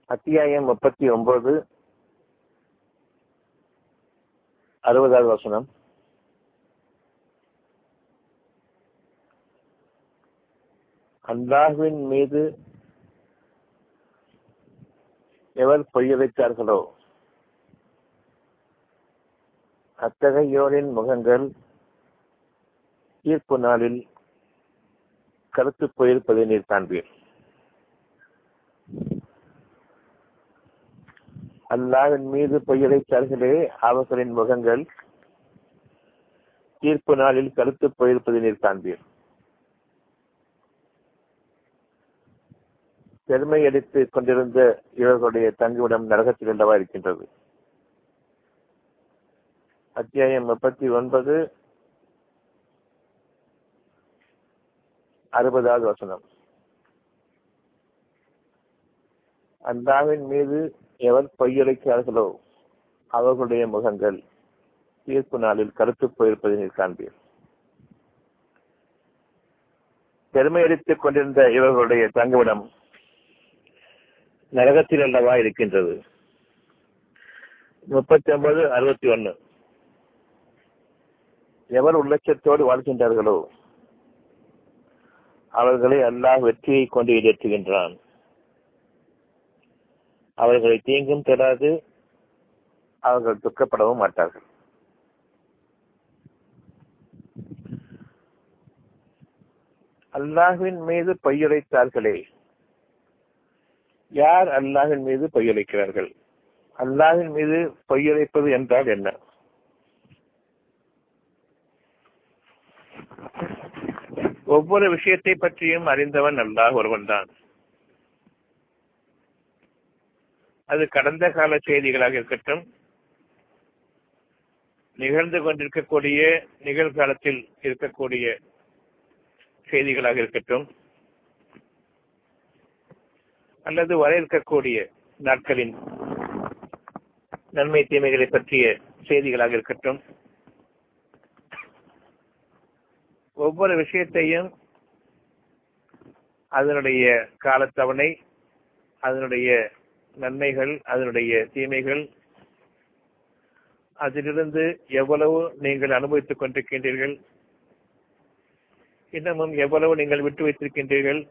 அத்தியாயம் முப்பத்தி ஒன்பது அறுபதாவது வசனம் அல்லாஹுவின் மீது எவர் பொய்யவைத்தார்களோ அத்தகையோரின் முகங்கள் தீர்ப்பு நாளில் கருத்து போயிருப்பதை நீர் காண்பீர் அல்லாவின் மீது பொய்யடைத்தார்களே அவர்களின் முகங்கள் தீர்ப்பு நாளில் கருத்து போயிருப்பதை நீர் காண்பீர் பெருமை அடித்துக் கொண்டிருந்த இவர்களுடைய தங்குவிடம் நரகத்தில் அல்லவா இருக்கின்றது அத்தியாயம் முப்பத்தி ஒன்பது அறுபதாவது வசனம் அல்லாவின் மீது எவர் பொய்யுரைக்கிறார்களோ அவர்களுடைய முகங்கள் தீர்ப்பு நாளில் கருத்து போயிருப்பதை நீர் காண்பீர் பெருமை அடித்துக் கொண்டிருந்த இவர்களுடைய தங்குவிடம் நரகத்தில் அல்லவா இருக்கின்றது முப்பத்தி ஒன்பது அறுபத்தி ஒன்னு எவர் உள்ளட்சத்தோடு வாழ்கின்றார்களோ அவர்களை அல்லாஹ் வெற்றியை கொண்டு இடேற்றுகின்றான் அவர்களை தீங்கும் பெறாது அவர்கள் துக்கப்படவும் மாட்டார்கள் அல்லாஹுவின் மீது பொய்யுரைத்தார்களே யார் அல்லாஹின் மீது பொய்யுரைக்கிறார்கள் அல்லாஹின் மீது பொய்யுரைப்பது என்றால் என்ன ஒவ்வொரு விஷயத்தை பற்றியும் அறிந்தவன் அல்லாஹ் ஒருவன்தான் அது கடந்த கால செய்திகளாக இருக்கட்டும் நிகழ்ந்து கொண்டிருக்கக்கூடிய நிகழ்காலத்தில் இருக்கக்கூடிய செய்திகளாக இருக்கட்டும் அல்லது வர இருக்கக்கூடிய நாட்களின் நன்மை தீமைகளை பற்றிய செய்திகளாக இருக்கட்டும் ஒவ்வொரு விஷயத்தையும் அதனுடைய காலத்தவணை அதனுடைய நன்மைகள் அதனுடைய தீமைகள் அதிலிருந்து எவ்வளவு நீங்கள் அனுபவித்துக் கொண்டிருக்கின்றீர்கள் இன்னமும் எவ்வளவு நீங்கள் விட்டு வைத்திருக்கின்றீர்கள்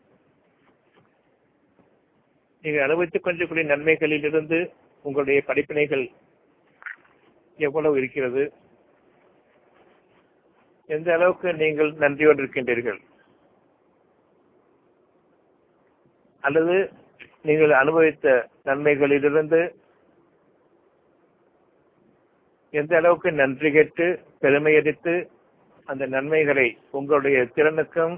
நீங்கள் அனுபவித்துக் கொண்டிருக்கூடிய நன்மைகளில் இருந்து உங்களுடைய படிப்பினைகள் எவ்வளவு இருக்கிறது எந்த அளவுக்கு நீங்கள் நன்றியோடு இருக்கின்றீர்கள் அல்லது நீங்கள் அனுபவித்த நன்மைகளிலிருந்து எந்த அளவுக்கு நன்றி கேட்டு பெருமையடித்து அந்த நன்மைகளை உங்களுடைய திறனுக்கும்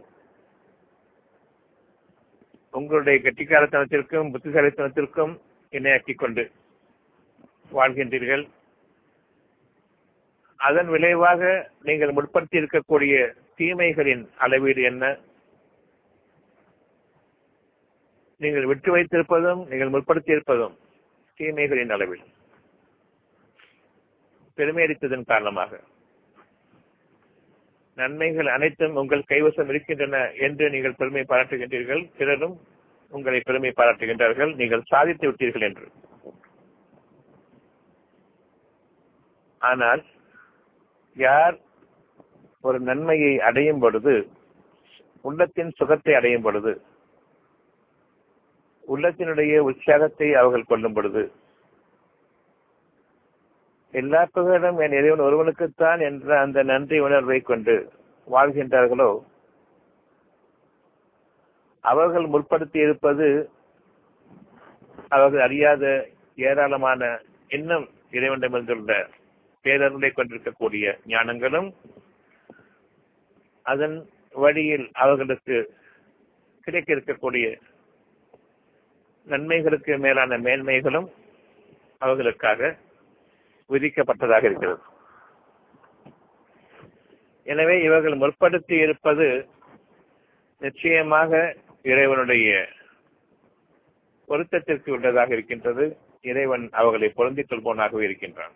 உங்களுடைய கெட்டிக்காரத்தனத்திற்கும் புத்திசாலித்தனத்திற்கும் இணையாக்கிக் கொண்டு வாழ்கின்றீர்கள் அதன் விளைவாக நீங்கள் முற்படுத்தி இருக்கக்கூடிய தீமைகளின் அளவீடு என்ன நீங்கள் விட்டு வைத்திருப்பதும் நீங்கள் முற்படுத்தி இருப்பதும் தீமைகளின் அளவில் பெருமையடித்ததன் காரணமாக நன்மைகள் அனைத்தும் உங்கள் கைவசம் இருக்கின்றன என்று நீங்கள் பெருமை பாராட்டுகின்றீர்கள் பிறரும் உங்களை பெருமை பாராட்டுகின்றார்கள் நீங்கள் சாதித்து விட்டீர்கள் என்று ஆனால் யார் ஒரு நன்மையை அடையும் பொழுது உள்ளத்தின் சுகத்தை அடையும் பொழுது உள்ளத்தினுடைய உற்சாகத்தை அவர்கள் கொள்ளும் பொழுது எல்லா புகழும் என் இறைவன் ஒருவனுக்குத்தான் என்ற அந்த நன்றி உணர்வை கொண்டு வாழ்கின்றார்களோ அவர்கள் முற்படுத்தி இருப்பது அவர்கள் அறியாத ஏராளமான இன்னும் இறைவனிடமிருந்துள்ள பேரருளை கொண்டிருக்கக்கூடிய ஞானங்களும் அதன் வழியில் அவர்களுக்கு கிடைக்க இருக்கக்கூடிய நன்மைகளுக்கு மேலான மேன்மைகளும் அவர்களுக்காக விதிக்கப்பட்டதாக இருக்கிறது எனவே இவர்கள் முற்படுத்தி இருப்பது நிச்சயமாக இறைவனுடைய பொருத்தத்திற்கு உள்ளதாக இருக்கின்றது இறைவன் அவர்களை பொருந்திக் கொள்பவனாகவே இருக்கின்றான்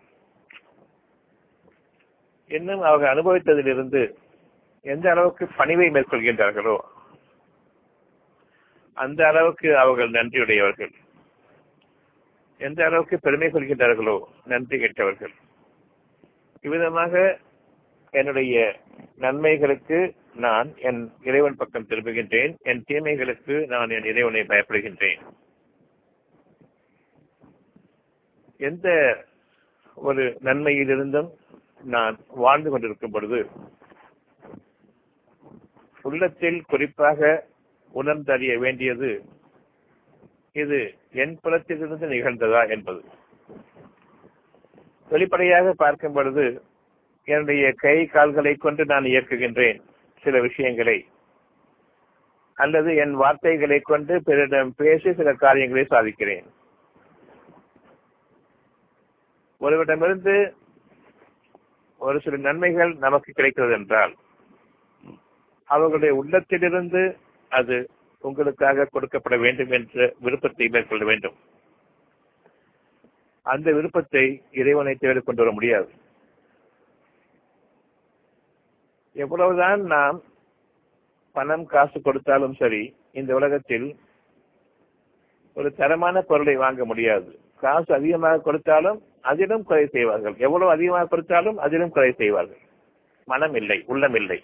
இன்னும் அவர்கள் அனுபவித்ததிலிருந்து எந்த அளவுக்கு பணிவை மேற்கொள்கின்றார்களோ அந்த அளவுக்கு அவர்கள் நன்றியுடையவர்கள் எந்த அளவுக்கு பெருமை கொள்கின்றார்களோ நன்றி கெட்டவர்கள் இவ்விதமாக என்னுடைய நன்மைகளுக்கு நான் என் இறைவன் பக்கம் திரும்புகின்றேன் என் தீமைகளுக்கு நான் என் இறைவனை பயப்படுகின்றேன் எந்த ஒரு நன்மையிலிருந்தும் நான் வாழ்ந்து கொண்டிருக்கும் பொழுது உள்ளத்தில் குறிப்பாக உணர்ந்தறிய வேண்டியது இது என் புலத்திலிருந்து நிகழ்ந்ததா என்பது வெளிப்படையாக பார்க்கும் பொழுது என்னுடைய கை கால்களை கொண்டு நான் இயக்குகின்றேன் சில விஷயங்களை அல்லது என் வார்த்தைகளை கொண்டு பிறரிடம் பேசி சில காரியங்களை சாதிக்கிறேன் ஒருவரிடமிருந்து ஒரு சில நன்மைகள் நமக்கு கிடைக்கிறது என்றால் அவர்களுடைய உள்ளத்திலிருந்து அது உங்களுக்காக கொடுக்கப்பட வேண்டும் என்ற விருப்பத்தை மேற்கொள்ள வேண்டும் அந்த விருப்பத்தை இறைவனை தேடி கொண்டு வர முடியாது எவ்வளவுதான் நாம் பணம் காசு கொடுத்தாலும் சரி இந்த உலகத்தில் ஒரு தரமான பொருளை வாங்க முடியாது காசு அதிகமாக கொடுத்தாலும் அதிலும் குறை செய்வார்கள் எவ்வளவு அதிகமாக கொடுத்தாலும் அதிலும் குறை செய்வார்கள் மனம் இல்லை உள்ளம் இல்லை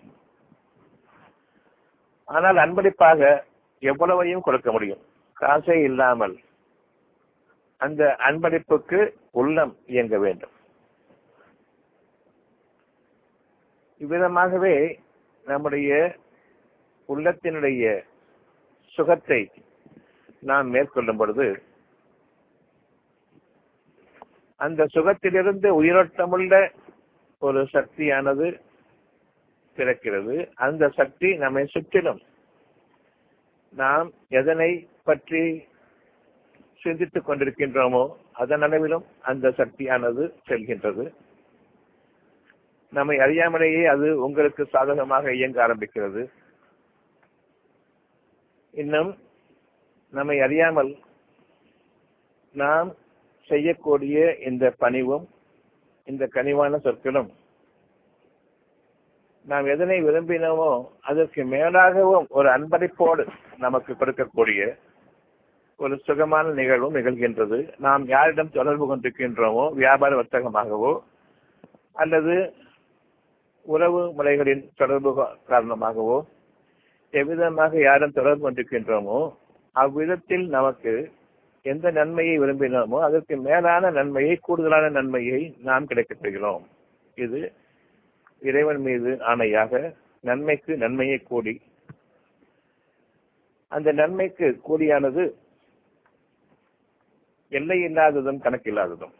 ஆனால் அன்பளிப்பாக எவ்வளவையும் கொடுக்க முடியும் காசே இல்லாமல் அந்த அன்பளிப்புக்கு உள்ளம் இயங்க வேண்டும் இவ்விதமாகவே நம்முடைய உள்ளத்தினுடைய சுகத்தை நாம் மேற்கொள்ளும் பொழுது அந்த சுகத்திலிருந்து உயிரோட்டமுள்ள ஒரு சக்தியானது பிறக்கிறது அந்த சக்தி நம்மை சுற்றிலும் நாம் எதனை பற்றி சிந்தித்துக் கொண்டிருக்கின்றோமோ அதன் அளவிலும் அந்த சக்தியானது செல்கின்றது நம்மை அறியாமலேயே அது உங்களுக்கு சாதகமாக இயங்க ஆரம்பிக்கிறது இன்னும் நம்மை அறியாமல் நாம் செய்யக்கூடிய இந்த பணிவும் இந்த கனிவான சொற்களும் நாம் எதனை விரும்பினோமோ அதற்கு மேலாகவும் ஒரு அன்பளிப்போடு நமக்கு கொடுக்கக்கூடிய ஒரு சுகமான நிகழ்வும் நிகழ்கின்றது நாம் யாரிடம் தொடர்பு கொண்டிருக்கின்றோமோ வியாபார வர்த்தகமாகவோ அல்லது உறவு முறைகளின் தொடர்பு காரணமாகவோ எவ்விதமாக யாரும் தொடர்பு கொண்டிருக்கின்றோமோ அவ்விதத்தில் நமக்கு எந்த நன்மையை விரும்பினோமோ அதற்கு மேலான நன்மையை கூடுதலான நன்மையை நாம் கிடைக்கப் பெறுகிறோம் இது இறைவன் மீது ஆணையாக நன்மைக்கு நன்மையை கூடி அந்த நன்மைக்கு கூடியானது எல்லை இல்லாததும் கணக்கில்லாததும்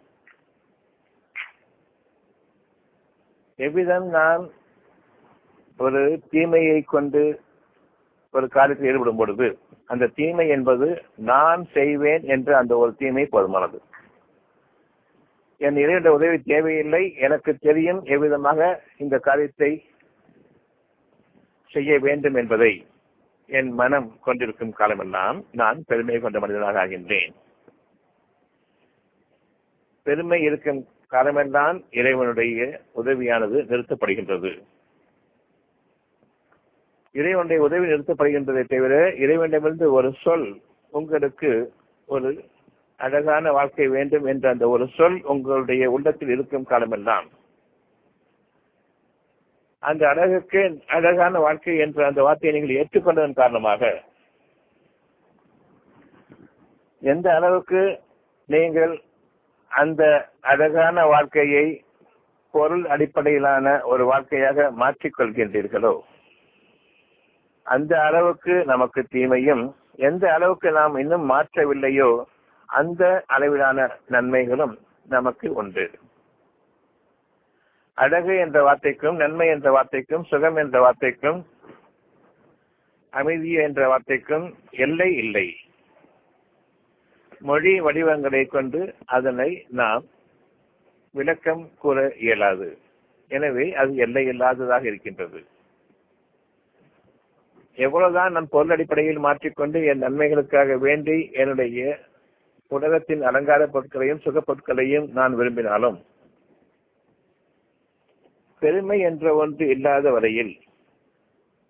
எவ்விதம் நான் ஒரு தீமையை கொண்டு ஒரு காரியத்தில் ஈடுபடும் பொழுது அந்த தீமை என்பது நான் செய்வேன் என்ற அந்த ஒரு தீமை போதுமானது என் இறைவனுடைய உதவி தேவையில்லை எனக்கு தெரியும் எவ்விதமாக இந்த காரியத்தை செய்ய வேண்டும் என்பதை என் மனம் கொண்டிருக்கும் காலமெல்லாம் நான் பெருமை கொண்ட மனிதனாக ஆகின்றேன் பெருமை இருக்கும் காலமெல்லாம் இறைவனுடைய உதவியானது நிறுத்தப்படுகின்றது இறைவனுடைய உதவி நிறுத்தப்படுகின்றதை தவிர இறைவனிடமிருந்து ஒரு சொல் உங்களுக்கு ஒரு அழகான வாழ்க்கை வேண்டும் என்ற அந்த ஒரு சொல் உங்களுடைய உள்ளத்தில் இருக்கும் காலமெல்லாம் அந்த அழகுக்கு அழகான வாழ்க்கை என்ற அந்த வார்த்தையை நீங்கள் ஏற்றுக்கொண்டதன் காரணமாக எந்த அளவுக்கு நீங்கள் அந்த அழகான வாழ்க்கையை பொருள் அடிப்படையிலான ஒரு வாழ்க்கையாக மாற்றிக்கொள்கின்றீர்களோ அந்த அளவுக்கு நமக்கு தீமையும் எந்த அளவுக்கு நாம் இன்னும் மாற்றவில்லையோ அந்த அளவிலான நன்மைகளும் நமக்கு உண்டு அழகு என்ற வார்த்தைக்கும் நன்மை என்ற வார்த்தைக்கும் சுகம் என்ற வார்த்தைக்கும் அமைதி என்ற வார்த்தைக்கும் எல்லை இல்லை மொழி வடிவங்களை கொண்டு அதனை நாம் விளக்கம் கூற இயலாது எனவே அது எல்லை இல்லாததாக இருக்கின்றது எவ்வளவுதான் நம் பொருள் அடிப்படையில் மாற்றிக்கொண்டு என் நன்மைகளுக்காக வேண்டி என்னுடைய உலகத்தின் அலங்கார பொருட்களையும் சுக பொருட்களையும் நான் விரும்பினாலும் பெருமை என்ற ஒன்று இல்லாத வரையில்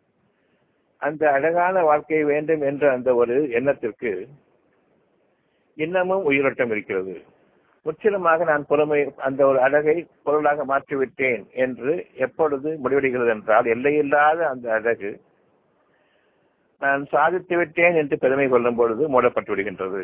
அந்த அழகான வாழ்க்கை வேண்டும் என்ற அந்த ஒரு எண்ணத்திற்கு இன்னமும் உயிரோட்டம் இருக்கிறது முற்றிலுமாக நான் பொறுமை அந்த ஒரு அழகை பொருளாக மாற்றிவிட்டேன் என்று எப்பொழுது முடிவடைகிறது என்றால் எல்லையில்லாத அந்த அழகு நான் சாதித்து விட்டேன் என்று பெருமை கொள்ளும் பொழுது மூடப்பட்டு விடுகின்றது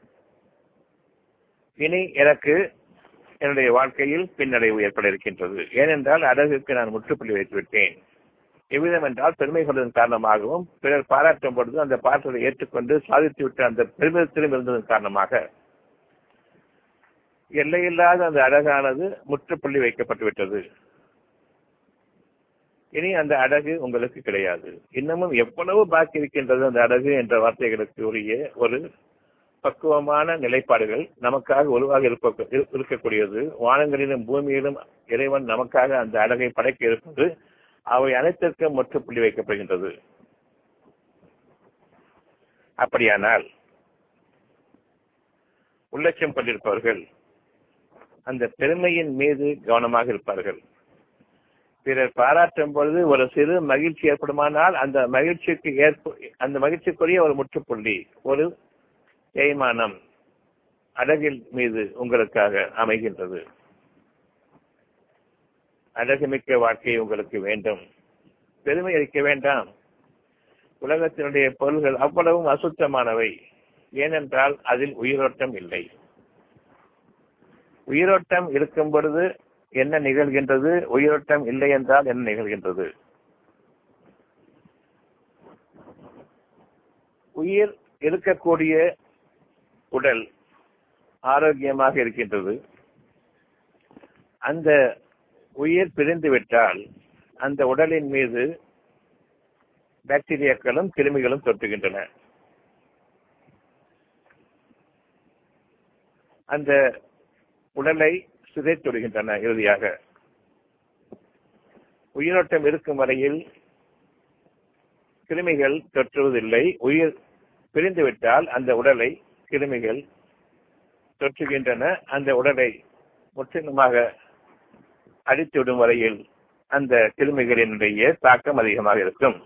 இனி எனக்கு என்னுடைய வாழ்க்கையில் பின்னடைவு ஏற்பட இருக்கின்றது ஏனென்றால் அழகுக்கு நான் முற்றுப்புள்ளி வைத்து விட்டேன் எவ்விதம் என்றால் பெருமை கொள்வதன் காரணமாகவும் பிறர் பாராட்டும் பொழுது அந்த பாராட்டத்தை ஏற்றுக்கொண்டு சாதித்து விட்ட அந்த பெருமிதத்திலும் இருந்ததன் காரணமாக எல்லையில்லாத அந்த அழகானது முற்றுப்புள்ளி வைக்கப்பட்டு விட்டது இனி அந்த அழகு உங்களுக்கு கிடையாது இன்னமும் எவ்வளவு பாக்கி இருக்கின்றது அந்த அழகு என்ற வார்த்தைகளுக்கு உரிய ஒரு பக்குவமான நிலைப்பாடுகள் நமக்காக உருவாக இருப்ப இருக்கக்கூடியது வானங்களிலும் பூமியிலும் இறைவன் நமக்காக அந்த அழகை படைக்க இருப்பது அவை அனைத்திற்கும் முற்றுப்புள்ளி வைக்கப்படுகின்றது அப்படியானால் உள்ளட்சம் கொண்டிருப்பவர்கள் அந்த பெருமையின் மீது கவனமாக இருப்பார்கள் பிறர் பாராட்டும் பொழுது ஒரு சிறு மகிழ்ச்சி ஏற்படுமானால் அந்த மகிழ்ச்சிக்கு ஏற்ப அந்த மகிழ்ச்சிக்குரிய ஒரு முற்றுப்புள்ளி ஒரு தேய்மானம் அழகில் மீது உங்களுக்காக அமைகின்றது அழகுமிக்க வாழ்க்கை உங்களுக்கு வேண்டும் பெருமை அளிக்க வேண்டாம் உலகத்தினுடைய பொருள்கள் அவ்வளவும் அசுத்தமானவை ஏனென்றால் அதில் உயிரோட்டம் இல்லை உயிரோட்டம் இருக்கும் பொழுது என்ன நிகழ்கின்றது உயிரோட்டம் இல்லை என்றால் என்ன நிகழ்கின்றது உயிர் இருக்கக்கூடிய உடல் ஆரோக்கியமாக இருக்கின்றது அந்த உயிர் பிரிந்து விட்டால் அந்த உடலின் மீது பாக்டீரியாக்களும் கிருமிகளும் தொட்டுகின்றன அந்த உடலை சிதைத்துடுகின்றன இறுதியாக உயிரோட்டம் இருக்கும் வரையில் கிருமிகள் தொற்றுவதில்லை உயிர் பிரிந்துவிட்டால் அந்த உடலை கிருமிகள் தொற்றுகின்றன அந்த உடலை முற்றிலுமாக அடித்துவிடும் வரையில் அந்த கிருமிகளினுடைய தாக்கம் அதிகமாக இருக்கும்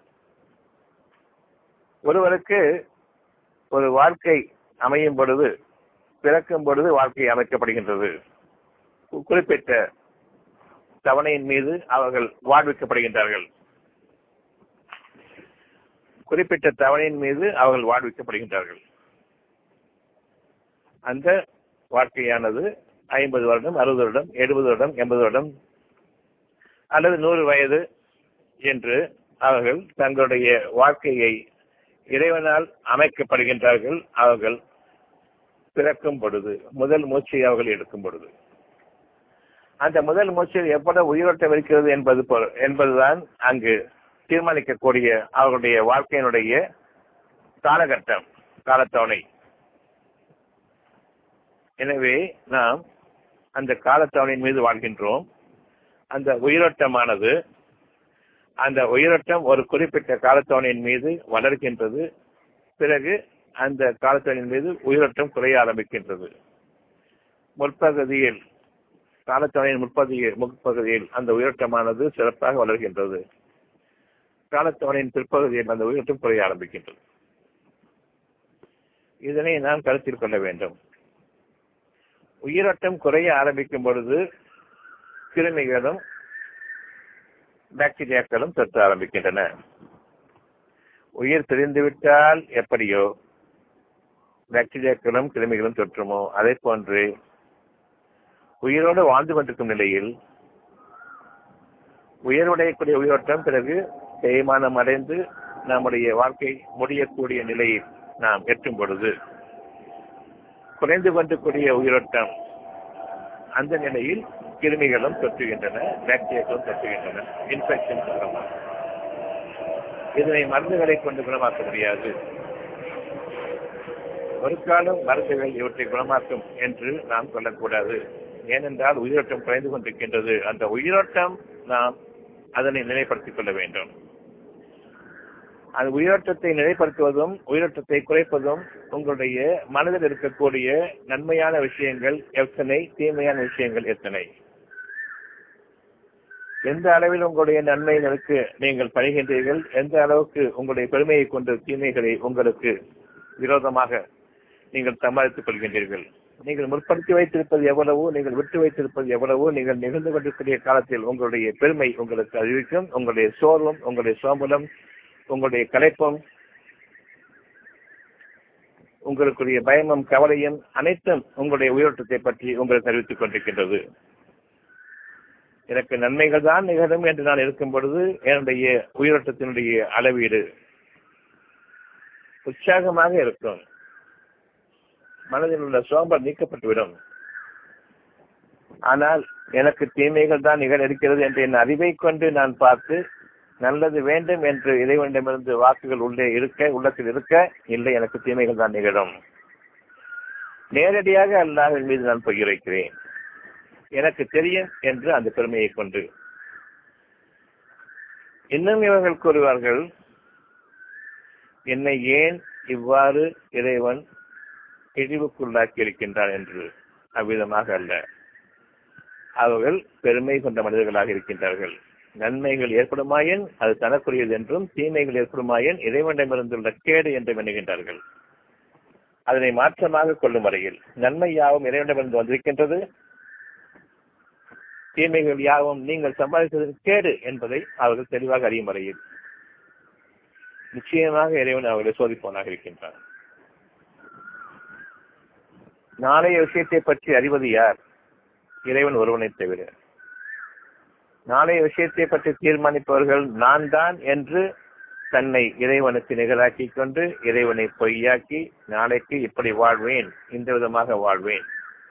ஒருவருக்கு ஒரு வாழ்க்கை அமையும் பொழுது பிறக்கும் பொழுது வாழ்க்கை அமைக்கப்படுகின்றது குறிப்பிட்ட தவணையின் மீது அவர்கள் வாழ்விக்கப்படுகின்றார்கள் குறிப்பிட்ட தவணையின் மீது அவர்கள் வாழ்விக்கப்படுகின்றார்கள் அந்த வாழ்க்கையானது ஐம்பது வருடம் அறுபது வருடம் எழுபது வருடம் எண்பது வருடம் அல்லது நூறு வயது என்று அவர்கள் தங்களுடைய வாழ்க்கையை இறைவனால் அமைக்கப்படுகின்றார்கள் அவர்கள் பிறக்கும் பொழுது முதல் மூச்சை அவர்கள் எடுக்கும் பொழுது அந்த முதல் மூச்சில் எவ்வளவு உயிரோட்டம் இருக்கிறது என்பது என்பதுதான் அங்கு தீர்மானிக்கக்கூடிய அவர்களுடைய வாழ்க்கையினுடைய காலகட்டம் காலத்தவணை எனவே நாம் அந்த காலத்தவணையின் மீது வாழ்கின்றோம் அந்த உயிரோட்டமானது அந்த உயிரோட்டம் ஒரு குறிப்பிட்ட காலத்தவணையின் மீது வளர்கின்றது பிறகு அந்த காலத்தவணையின் மீது உயிரோட்டம் குறைய ஆரம்பிக்கின்றது முற்பகுதியில் காலத்தவணையின் முற்பகுதியில் முற்பகுதியில் அந்த உயிரோட்டமானது சிறப்பாக வளர்கின்றது காலத்தவணையின் பிற்பகுதியில் அந்த உயிரோட்டம் குறைய ஆரம்பிக்கின்றது இதனை நாம் கருத்தில் கொள்ள வேண்டும் உயிரோட்டம் குறைய ஆரம்பிக்கும் பொழுது கிருமிகளும் பாக்டீரியாக்களும் தொற்ற ஆரம்பிக்கின்றன உயிர் பிரிந்துவிட்டால் எப்படியோ பாக்டீரியாக்களும் கிருமிகளும் தொற்றுமோ அதே போன்று உயிரோடு வாழ்ந்து கொண்டிருக்கும் நிலையில் உயர்வுடையக்கூடிய உயிரோட்டம் பிறகு தேய்மானம் அடைந்து நம்முடைய வாழ்க்கை முடியக்கூடிய நிலையில் நாம் எட்டும் பொழுது குறைந்து கொண்டிருக்கூடிய உயிரோட்டம் அந்த நிலையில் கிருமிகளும் தொற்றுகின்றன பாக்டீரியாக்களும் தொற்றுகின்றன இன்ஃபெக்ஷன் காரணமாக இதனை மருந்துகளை கொண்டு குணமாக்க முடியாது ஒரு காலம் மருந்துகள் இவற்றை குணமாக்கும் என்று நாம் சொல்லக்கூடாது ஏனென்றால் உயிரோட்டம் குறைந்து கொண்டிருக்கின்றது அந்த உயிரோட்டம் நாம் அதனை நிலைப்படுத்திக் கொள்ள வேண்டும் அந்த உயிரோட்டத்தை நிலைப்படுத்துவதும் உயிரோட்டத்தை குறைப்பதும் உங்களுடைய மனதில் இருக்கக்கூடிய நன்மையான விஷயங்கள் எத்தனை தீமையான விஷயங்கள் எத்தனை எந்த அளவில் உங்களுடைய நன்மைகளுக்கு நீங்கள் பணிகின்றீர்கள் எந்த அளவுக்கு உங்களுடைய பெருமையை கொண்ட தீமைகளை உங்களுக்கு விரோதமாக நீங்கள் சம்பாதித்துக் கொள்கின்றீர்கள் நீங்கள் முற்படுத்தி வைத்திருப்பது எவ்வளவோ நீங்கள் விட்டு வைத்திருப்பது எவ்வளவோ நீங்கள் நிகழ்ந்து கொண்டிருக்கிற காலத்தில் உங்களுடைய பெருமை உங்களுக்கு அறிவிக்கும் உங்களுடைய சோர்வும் உங்களுடைய சோம்பலும் உங்களுடைய கலைப்பும் உங்களுக்குரிய பயமும் கவலையும் அனைத்தும் உங்களுடைய உயிரோட்டத்தை பற்றி உங்களுக்கு அறிவித்துக் கொண்டிருக்கின்றது எனக்கு நன்மைகள் தான் நிகழும் என்று நான் இருக்கும் பொழுது என்னுடைய உயிரோட்டத்தினுடைய அளவீடு உற்சாகமாக இருக்கும் மனதில் உள்ள சோம்பல் நீக்கப்பட்டுவிடும் ஆனால் எனக்கு தீமைகள் தான் நிகழ இருக்கிறது என்று என் அறிவை கொண்டு நான் பார்த்து நல்லது வேண்டும் என்று இறைவனிடமிருந்து வாக்குகள் உள்ளே இருக்க உள்ளத்தில் இருக்க இல்லை எனக்கு தீமைகள் தான் நிகழும் நேரடியாக அல்லாஹின் மீது நான் பொய்யுரைக்கிறேன் எனக்கு தெரியும் என்று அந்த பெருமையை கொண்டு இன்னும் இவர்கள் கூறுவார்கள் என்னை ஏன் இவ்வாறு இறைவன் இழிவுக்குள்ளாக்கி இருக்கின்றான் என்று அவ்விதமாக அல்ல அவர்கள் பெருமை கொண்ட மனிதர்களாக இருக்கின்றார்கள் நன்மைகள் ஏற்படுமாயின் அது தனக்குரியது என்றும் தீமைகள் ஏற்படுமாயின் இறைவனிடமிருந்துள்ள கேடு என்றும் எண்ணுகின்றார்கள் அதனை மாற்றமாக கொள்ளும் வரையில் நன்மை யாவும் இறைவனிடமிருந்து வந்திருக்கின்றது தீமைகள் யாவும் நீங்கள் சம்பாதித்ததன் கேடு என்பதை அவர்கள் தெளிவாக அறியும் வரையில் நிச்சயமாக இறைவன் அவர்களை சோதிப்பவனாக இருக்கின்றார் நாளைய விஷயத்தை பற்றி அறிவது யார் இறைவன் ஒருவனை தவிர நாளைய விஷயத்தை பற்றி தீர்மானிப்பவர்கள் நான் தான் என்று தன்னை இறைவனுக்கு நிகழாக்கி கொண்டு இறைவனை பொய்யாக்கி நாளைக்கு இப்படி வாழ்வேன் இந்த விதமாக வாழ்வேன்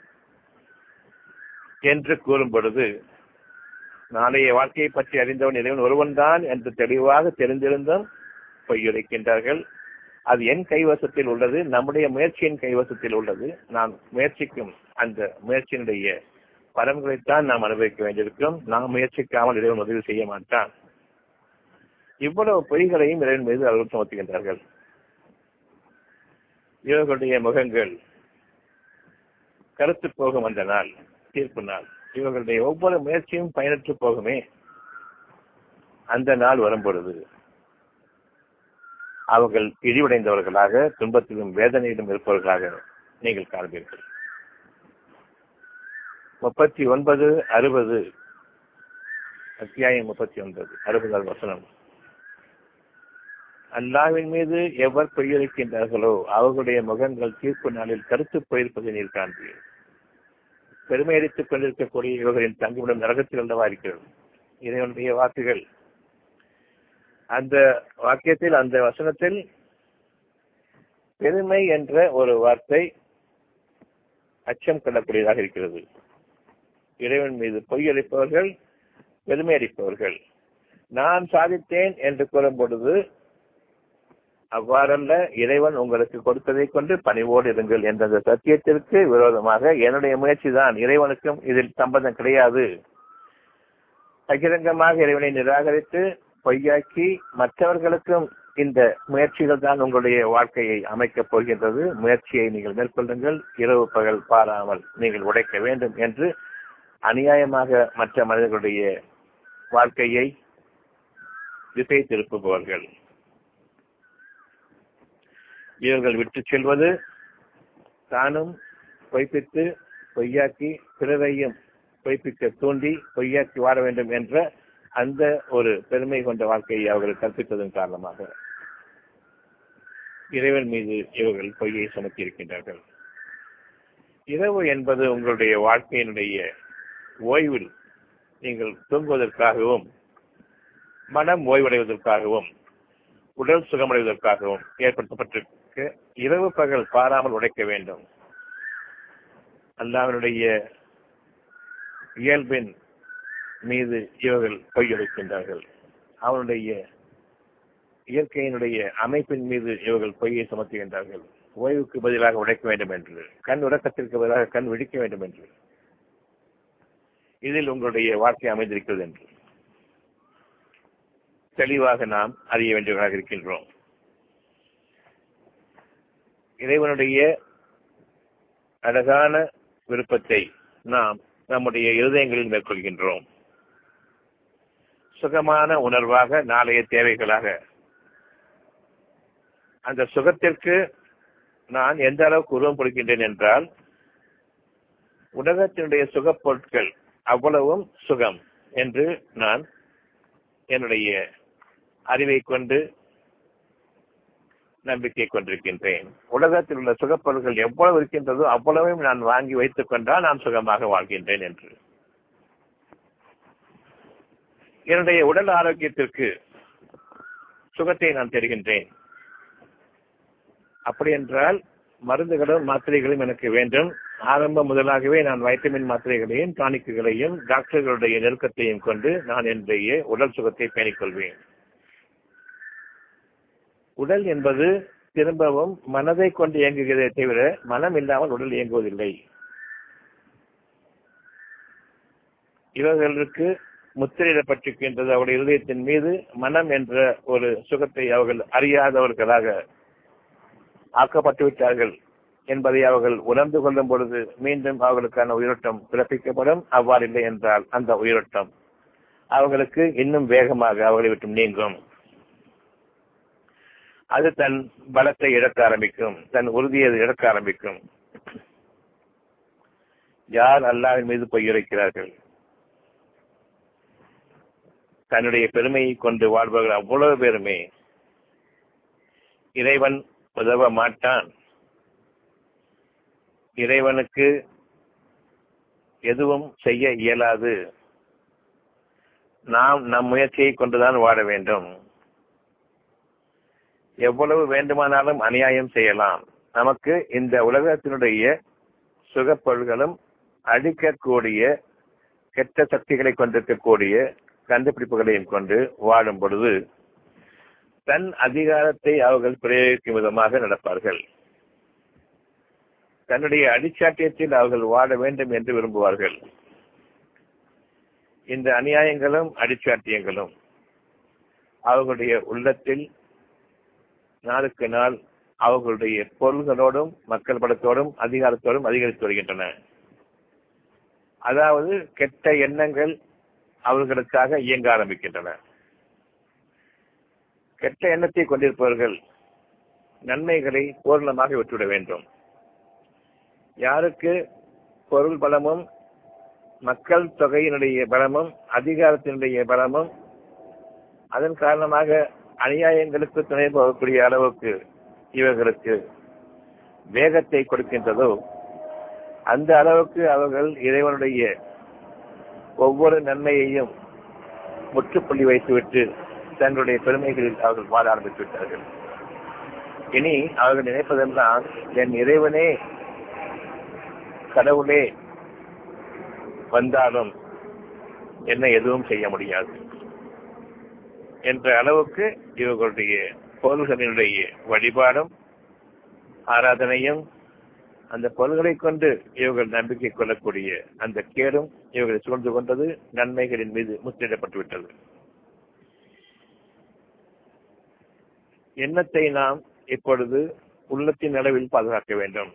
என்று கூறும் பொழுது நாளைய வாழ்க்கையை பற்றி அறிந்தவன் இறைவன் ஒருவன் தான் என்று தெளிவாக தெரிந்திருந்தும் பொய்யுரைக்கின்றார்கள் அது என் கைவசத்தில் உள்ளது நம்முடைய முயற்சியின் கைவசத்தில் உள்ளது நான் முயற்சிக்கும் அந்த முயற்சியினுடைய பலன்களைத்தான் நாம் அனுபவிக்க வேண்டியிருக்கும் நாம் முயற்சிக்காமல் இறைவன் உதவி செய்ய மாட்டான் இவ்வளவு பொய்களையும் இறைவன் மீது அவர்கள் சுமத்துகின்றார்கள் இவர்களுடைய முகங்கள் கருத்து போகும் அந்த நாள் தீர்ப்பு நாள் இவர்களுடைய ஒவ்வொரு முயற்சியும் பயனற்று போகுமே அந்த நாள் வரும் பொழுது அவர்கள் இழிவடைந்தவர்களாக துன்பத்திலும் வேதனையிலும் இருப்பவர்களாக நீங்கள் காண்பீர்கள் முப்பத்தி ஒன்பது அறுபது அத்தியாயம் முப்பத்தி ஒன்பது அறுபதால் வசனம் அல்லாவின் மீது எவர் பொய்யளிக்கின்றார்களோ அவர்களுடைய முகங்கள் தீர்ப்பு நாளில் கருத்து போயிருப்பதை நீர் காண்பீர்கள் பெருமை அடித்துக் கொண்டிருக்கக்கூடிய இவர்களின் தங்குமிடம் நரகத்தில் அல்லவா இருக்கிறது இறைவனுடைய வாக்குகள் அந்த வாக்கியத்தில் அந்த வசனத்தில் பெருமை என்ற ஒரு வார்த்தை அச்சம் கொள்ளக்கூடியதாக இருக்கிறது இறைவன் மீது பொய்யளிப்பவர்கள் பெருமை அடிப்பவர்கள் நான் சாதித்தேன் என்று கூறும் பொழுது அவ்வாறல்ல இறைவன் உங்களுக்கு கொடுத்ததை கொண்டு பணிவோடு இருங்கள் என்ற அந்த சத்தியத்திற்கு விரோதமாக என்னுடைய முயற்சி தான் இறைவனுக்கும் இதில் சம்பந்தம் கிடையாது பகிரங்கமாக இறைவனை நிராகரித்து பொய்யாக்கி மற்றவர்களுக்கும் இந்த முயற்சிகள் தான் உங்களுடைய வாழ்க்கையை அமைக்கப் போகின்றது முயற்சியை நீங்கள் மேற்கொள்ளுங்கள் இரவு பகல் பாராமல் நீங்கள் உடைக்க வேண்டும் என்று அநியாயமாக மற்ற மனிதர்களுடைய வாழ்க்கையை திசை திருப்புபவர்கள் இவர்கள் விட்டு செல்வது தானும் பொய்ப்பித்து பொய்யாக்கி பிறரையும் பொய்ப்பிக்க தூண்டி பொய்யாக்கி வாழ வேண்டும் என்ற அந்த ஒரு பெருமை கொண்ட வாழ்க்கையை அவர்கள் கற்பித்ததன் காரணமாக இறைவன் மீது இவர்கள் பொய்யை சுமத்தி இருக்கின்றார்கள் இரவு என்பது உங்களுடைய வாழ்க்கையினுடைய ஓய்வில் நீங்கள் தூங்குவதற்காகவும் மனம் ஓய்வடைவதற்காகவும் உடல் சுகமடைவதற்காகவும் ஏற்படுத்தப்பட்டிருக்க இரவு பகல் பாராமல் உடைக்க வேண்டும் அல்லாவினுடைய இயல்பின் மீது இவர்கள் பொய்யளிக்கின்றார்கள் அவனுடைய இயற்கையினுடைய அமைப்பின் மீது இவர்கள் பொய்யை சுமத்துகின்றார்கள் ஓய்வுக்கு பதிலாக உடைக்க வேண்டும் என்று கண் உறக்கத்திற்கு பதிலாக கண் விழிக்க வேண்டும் என்று இதில் உங்களுடைய வாழ்க்கை அமைந்திருக்கிறது என்று தெளிவாக நாம் அறிய வேண்டியவர்களாக இருக்கின்றோம் இறைவனுடைய அழகான விருப்பத்தை நாம் நம்முடைய இருதயங்களில் மேற்கொள்கின்றோம் சுகமான உணர்வாக நாளைய தேவைகளாக அந்த சுகத்திற்கு நான் எந்த அளவுக்கு உருவம் கொடுக்கின்றேன் என்றால் உலகத்தினுடைய சுகப் பொருட்கள் அவ்வளவும் சுகம் என்று நான் என்னுடைய அறிவை கொண்டு நம்பிக்கை கொண்டிருக்கின்றேன் உலகத்தில் உள்ள சுகப்பொருள்கள் எவ்வளவு இருக்கின்றதோ அவ்வளவையும் நான் வாங்கி வைத்துக் கொண்டால் நான் சுகமாக வாழ்கின்றேன் என்று என்னுடைய உடல் ஆரோக்கியத்திற்கு சுகத்தை நான் தருகின்றேன் அப்படி என்றால் மருந்துகளும் மாத்திரைகளும் எனக்கு வேண்டும் ஆரம்பம் முதலாகவே நான் வைட்டமின் மாத்திரைகளையும் டானிக்குகளையும் டாக்டர்களுடைய நெருக்கத்தையும் கொண்டு நான் என்னுடைய உடல் சுகத்தை பேணிக் கொள்வேன் உடல் என்பது திரும்பவும் மனதை கொண்டு இயங்குகிறதே தவிர மனம் இல்லாமல் உடல் இயங்குவதில்லை இவர்களுக்கு முத்திரையிடப்பட்டிருக்கின்றது அவருடைய இருதயத்தின் மீது மனம் என்ற ஒரு சுகத்தை அவர்கள் அறியாதவர்களாக ஆக்கப்பட்டு விட்டார்கள் என்பதை அவர்கள் உணர்ந்து கொள்ளும் பொழுது மீண்டும் அவர்களுக்கான உயிரோட்டம் பிறப்பிக்கப்படும் அவ்வாறில்லை என்றால் அந்த உயிரோட்டம் அவர்களுக்கு இன்னும் வேகமாக அவர்களை விட்டு நீங்கும் அது தன் பலத்தை இழக்க ஆரம்பிக்கும் தன் உறுதியை இழக்க ஆரம்பிக்கும் யார் அல்லாவின் மீது பொய்யுரைக்கிறார்கள் தன்னுடைய பெருமையை கொண்டு வாழ்பவர்கள் அவ்வளவு பேருமே இறைவன் உதவ மாட்டான் இறைவனுக்கு எதுவும் செய்ய இயலாது நாம் நம் முயற்சியை கொண்டுதான் வாழ வேண்டும் எவ்வளவு வேண்டுமானாலும் அநியாயம் செய்யலாம் நமக்கு இந்த உலகத்தினுடைய சுகப்பொருள்களும் அழிக்கக்கூடிய கெட்ட சக்திகளை கொண்டிருக்கக்கூடிய கண்டுபிடிப்புகளையும் கொண்டு வாழும் பொழுது தன் அதிகாரத்தை அவர்கள் பிரயோகிக்கும் விதமாக நடப்பார்கள் தன்னுடைய அடிச்சாட்டியத்தில் அவர்கள் வாழ வேண்டும் என்று விரும்புவார்கள் இந்த அநியாயங்களும் அடிச்சாட்டியங்களும் அவர்களுடைய உள்ளத்தில் நாளுக்கு நாள் அவர்களுடைய பொருள்களோடும் மக்கள் படத்தோடும் அதிகாரத்தோடும் அதிகரித்து வருகின்றன அதாவது கெட்ட எண்ணங்கள் அவர்களுக்காக இயங்க ஆரம்பிக்கின்றன கெட்ட எண்ணத்தை கொண்டிருப்பவர்கள் நன்மைகளை பூர்ணமாக விட்டுவிட வேண்டும் யாருக்கு பொருள் பலமும் மக்கள் தொகையினுடைய பலமும் அதிகாரத்தினுடைய பலமும் அதன் காரணமாக அநியாயங்களுக்கு துணை போகக்கூடிய அளவுக்கு இவர்களுக்கு வேகத்தை கொடுக்கின்றதோ அந்த அளவுக்கு அவர்கள் இறைவனுடைய ஒவ்வொரு நன்மையையும் முற்றுப்புள்ளி வைத்துவிட்டு தங்களுடைய பெருமைகளில் அவர்கள் வாழ ஆரம்பித்து விட்டார்கள் இனி அவர்கள் நினைப்பதெல்லாம் என் இறைவனே கடவுளே வந்தாலும் என்ன எதுவும் செய்ய முடியாது என்ற அளவுக்கு இவர்களுடைய பொருள்களினுடைய வழிபாடும் ஆராதனையும் அந்த பொருள்களை கொண்டு இவர்கள் நம்பிக்கை கொள்ளக்கூடிய அந்த கேடும் இவர்களை சூழ்ந்து கொண்டது நன்மைகளின் மீது முத்திரிடப்பட்டு விட்டது எண்ணத்தை நாம் இப்பொழுது உள்ளத்தின் அளவில் பாதுகாக்க வேண்டும்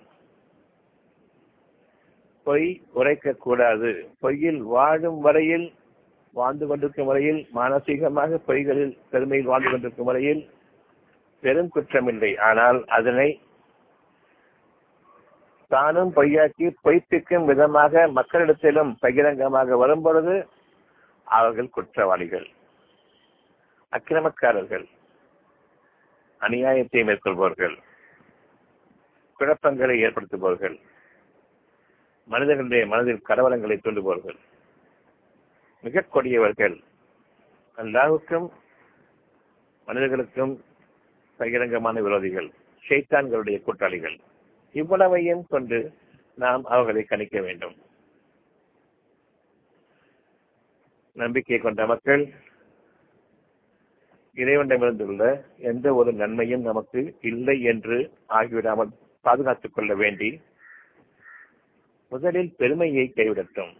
பொய் உரைக்க கூடாது பொய்யில் வாழும் வரையில் வாழ்ந்து கொண்டிருக்கும் வரையில் மானசீகமாக பொய்களில் பெருமையில் வாழ்ந்து கொண்டிருக்கும் வரையில் பெரும் குற்றமில்லை ஆனால் அதனை தானும் பொய்யாக்கி பொய்ப்பிக்கும் விதமாக மக்களிடத்திலும் பகிரங்கமாக வரும் பொழுது அவர்கள் குற்றவாளிகள் அக்கிரமக்காரர்கள் அநியாயத்தை மேற்கொள்பவர்கள் குழப்பங்களை ஏற்படுத்துபவர்கள் மனிதர்களுடைய மனதில் கலவரங்களை தூண்டுபவர்கள் மிக கொடியவர்கள் அல்லாவுக்கும் மனிதர்களுக்கும் பகிரங்கமான விரோதிகள் ஷைத்தான்களுடைய கூட்டாளிகள் இவ்வளவையும் கொண்டு நாம் அவர்களை கணிக்க வேண்டும் நம்பிக்கை கொண்ட மக்கள் இறைவனிடமிருந்துள்ள எந்த ஒரு நன்மையும் நமக்கு இல்லை என்று ஆகிவிடாமல் பாதுகாத்துக் கொள்ள வேண்டி முதலில் பெருமையை கைவிடட்டும்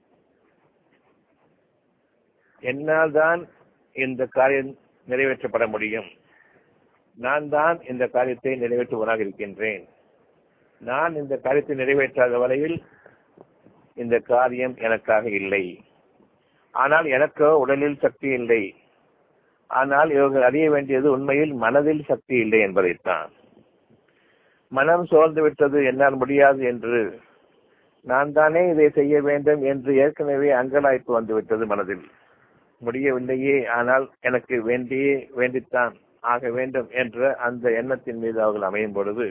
என்னால் தான் இந்த காரியம் நிறைவேற்றப்பட முடியும் நான் தான் இந்த காரியத்தை நிறைவேற்றுவனாக இருக்கின்றேன் நான் இந்த காரியத்தை நிறைவேற்றாத வரையில் இந்த காரியம் எனக்காக இல்லை ஆனால் எனக்கோ உடலில் சக்தி இல்லை ஆனால் இவர்கள் அறிய வேண்டியது உண்மையில் மனதில் சக்தி இல்லை என்பதைத்தான் மனம் சோர்ந்து விட்டது என்னால் முடியாது என்று நான் தானே இதை செய்ய வேண்டும் என்று ஏற்கனவே அங்கலாய்ப்பு வந்துவிட்டது மனதில் முடியவில்லையே ஆனால் எனக்கு வேண்டியே வேண்டித்தான் ஆக வேண்டும் என்ற அந்த எண்ணத்தின் மீது அவர்கள் அமையும் பொழுது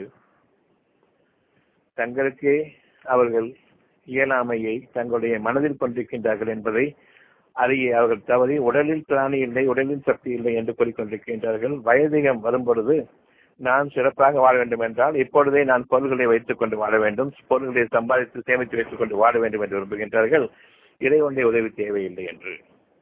தங்களுக்கே அவர்கள் இயலாமையை தங்களுடைய மனதில் கொண்டிருக்கின்றார்கள் என்பதை அறிய அவர்கள் தவறி உடலில் பிராணி இல்லை உடலில் சக்தி இல்லை என்று கூறிக்கொண்டிருக்கின்றார்கள் வயதிகம் வரும்பொழுது நான் சிறப்பாக வாழ வேண்டும் என்றால் இப்பொழுதே நான் பொருள்களை வைத்துக் கொண்டு வாழ வேண்டும் பொருள்களை சம்பாதித்து சேமித்து வைத்துக் கொண்டு வாழ வேண்டும் என்று விரும்புகின்றார்கள் இறைவனுடைய உதவி தேவையில்லை என்று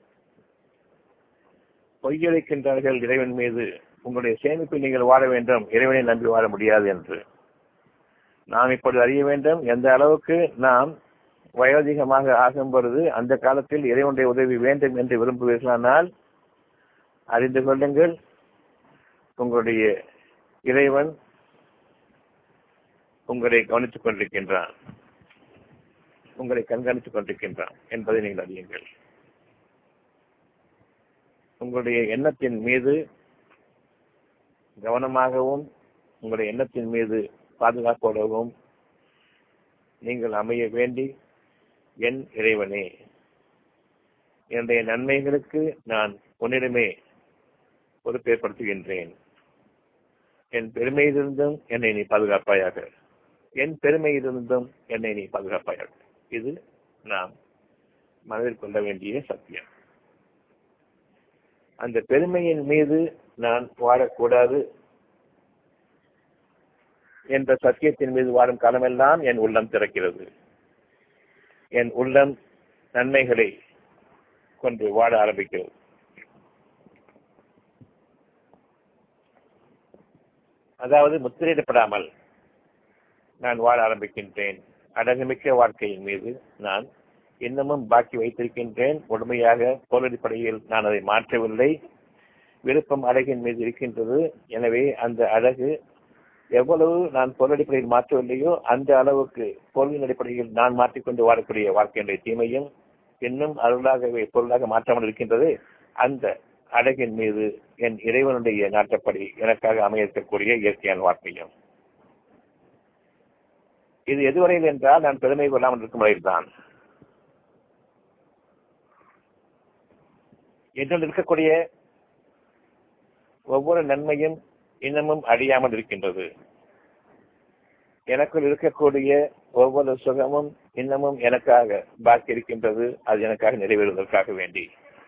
பொய்யளிக்கின்றார்கள் இறைவன் மீது உங்களுடைய சேமிப்பில் நீங்கள் வாழ வேண்டும் இறைவனை நம்பி வாழ முடியாது என்று நாம் இப்பொழுது அறிய வேண்டும் எந்த அளவுக்கு நாம் வயோதிகமாக ஆகும் பொழுது அந்த காலத்தில் இறைவனுடைய உதவி வேண்டும் என்று விரும்புவீர்களானால் அறிந்து கொள்ளுங்கள் உங்களுடைய இறைவன் உங்களை கவனித்துக் கொண்டிருக்கின்றான் உங்களை கண்காணித்துக் கொண்டிருக்கின்றான் என்பதை நீங்கள் அறியுங்கள் உங்களுடைய எண்ணத்தின் மீது கவனமாகவும் உங்களுடைய எண்ணத்தின் மீது பாதுகாப்போடவும் நீங்கள் அமைய வேண்டி என் இறைவனே என்னுடைய நன்மைகளுக்கு நான் உன்னிடமே பொறுப்பேற்படுத்துகின்றேன் என் பெருமையிலிருந்தும் என்னை நீ பாதுகாப்பாயாக என் பெருமையிலிருந்தும் என்னை நீ பாதுகாப்பாயாக இது நாம் மனதில் கொள்ள வேண்டிய சத்தியம் அந்த பெருமையின் மீது நான் வாழக்கூடாது என்ற சத்தியத்தின் மீது வாழும் காலமெல்லாம் என் உள்ளம் திறக்கிறது என் உள்ளம் நன்மைகளை கொண்டு வாழ ஆரம்பிக்கிறது அதாவது முத்திரையிடப்படாமல் நான் வாழ ஆரம்பிக்கின்றேன் அடகுமிக்க வாழ்க்கையின் மீது நான் இன்னமும் பாக்கி வைத்திருக்கின்றேன் முழுமையாக பொருளடிப்படையில் நான் அதை மாற்றவில்லை விருப்பம் அழகின் மீது இருக்கின்றது எனவே அந்த அழகு எவ்வளவு நான் பொருளடிப்படையில் மாற்றவில்லையோ அந்த அளவுக்கு பொருளின் அடிப்படையில் நான் மாற்றிக்கொண்டு வாழக்கூடிய வாழ்க்கையினுடைய தீமையும் இன்னும் அருளாகவே பொருளாக மாற்றாமல் இருக்கின்றது அந்த அழகின் மீது என் இறைவனுடைய நாட்டப்படி எனக்காக அமையக்கூடிய இயற்கையான வாழ்க்கையும் இது எதுவரையில் என்றால் நான் பெருமை கொள்ளாமல் இருக்கும் வரையில்தான் என்னுள் இருக்கக்கூடிய ஒவ்வொரு நன்மையும் இன்னமும் அழியாமல் இருக்கின்றது எனக்குள் இருக்கக்கூடிய ஒவ்வொரு சுகமும் இன்னமும் எனக்காக பாக்கி இருக்கின்றது அது எனக்காக நிறைவேறுவதற்காக வேண்டி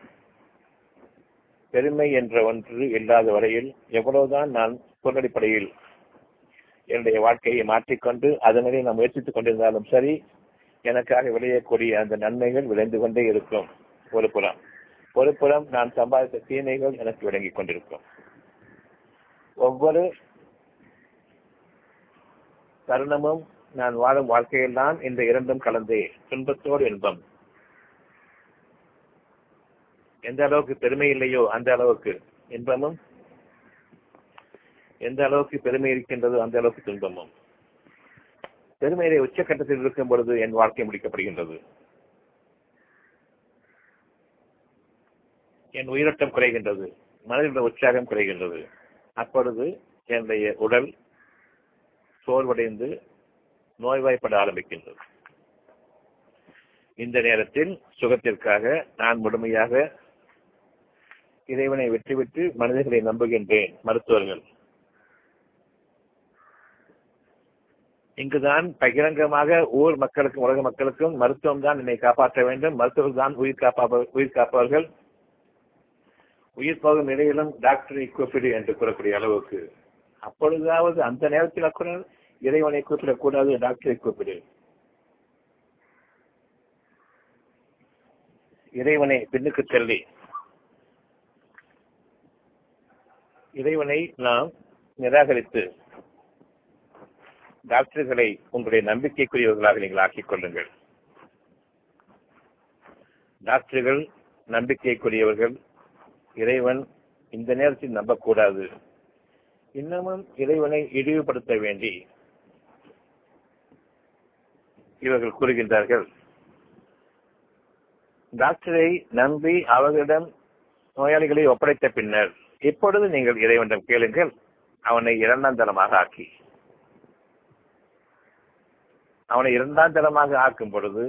பெருமை என்ற ஒன்று இல்லாத வரையில் எவ்வளவுதான் நான் பொருளடிப்படையில் என்னுடைய வாழ்க்கையை மாற்றிக்கொண்டு அதனை நான் முயற்சித்துக் கொண்டிருந்தாலும் சரி எனக்காக விளையக்கூடிய அந்த நன்மைகள் விளைந்து கொண்டே இருக்கும் ஒரு புறம் ஒரு புறம் நான் சம்பாதித்த தீமைகள் எனக்கு விளங்கிக் கொண்டிருக்கும் ஒவ்வொரு தருணமும் நான் வாழும் வாழ்க்கையில்தான் இந்த இரண்டும் கலந்தே துன்பத்தோடு இன்பம் எந்த அளவுக்கு பெருமை இல்லையோ அந்த அளவுக்கு இன்பமும் எந்த அளவுக்கு பெருமை இருக்கின்றதோ அந்த அளவுக்கு துன்பமும் பெருமையிலே உச்சக்கட்டத்தில் இருக்கும் பொழுது என் வாழ்க்கை முடிக்கப்படுகின்றது என் உயிரோட்டம் குறைகின்றது மனதில் உள்ள உற்சாகம் குறைகின்றது அப்பொழுது என்னுடைய உடல் சோர்வடைந்து நோய்வாய்ப்பட ஆரம்பிக்கின்றது இந்த நேரத்தில் சுகத்திற்காக நான் முழுமையாக இறைவனை விட்டுவிட்டு மனிதர்களை நம்புகின்றேன் மருத்துவர்கள் இங்குதான் பகிரங்கமாக ஊர் மக்களுக்கும் உலக மக்களுக்கும் மருத்துவம் தான் என்னை காப்பாற்ற வேண்டும் மருத்துவர்கள் தான் உயிர் காப்பா உயிர் காப்பவர்கள் உயிர் போகும் நிலையிலும் டாக்டரை கூப்பிடு என்று கூறக்கூடிய அளவுக்கு அப்பொழுதாவது அந்த நேரத்தில் கூட இறைவனை கூப்பிடக்கூடாது டாக்டரை கூப்பிடு இறைவனை பின்னுக்கு தள்ளி இறைவனை நாம் நிராகரித்து டாக்டர்களை உங்களுடைய நம்பிக்கைக்குரியவர்களாக நீங்கள் ஆக்கிக் கொள்ளுங்கள் டாக்டர்கள் நம்பிக்கைக்குரியவர்கள் இறைவன் இந்த நேரத்தில் நம்பக்கூடாது இன்னமும் இறைவனை இழிவுபடுத்த வேண்டி இவர்கள் கூறுகின்றார்கள் டாக்டரை நம்பி அவர்களிடம் நோயாளிகளை ஒப்படைத்த பின்னர் இப்பொழுது நீங்கள் இறைவனிடம் கேளுங்கள் அவனை இரண்டாம் தரமாக ஆக்கி அவனை இரண்டாம் தரமாக ஆக்கும் பொழுது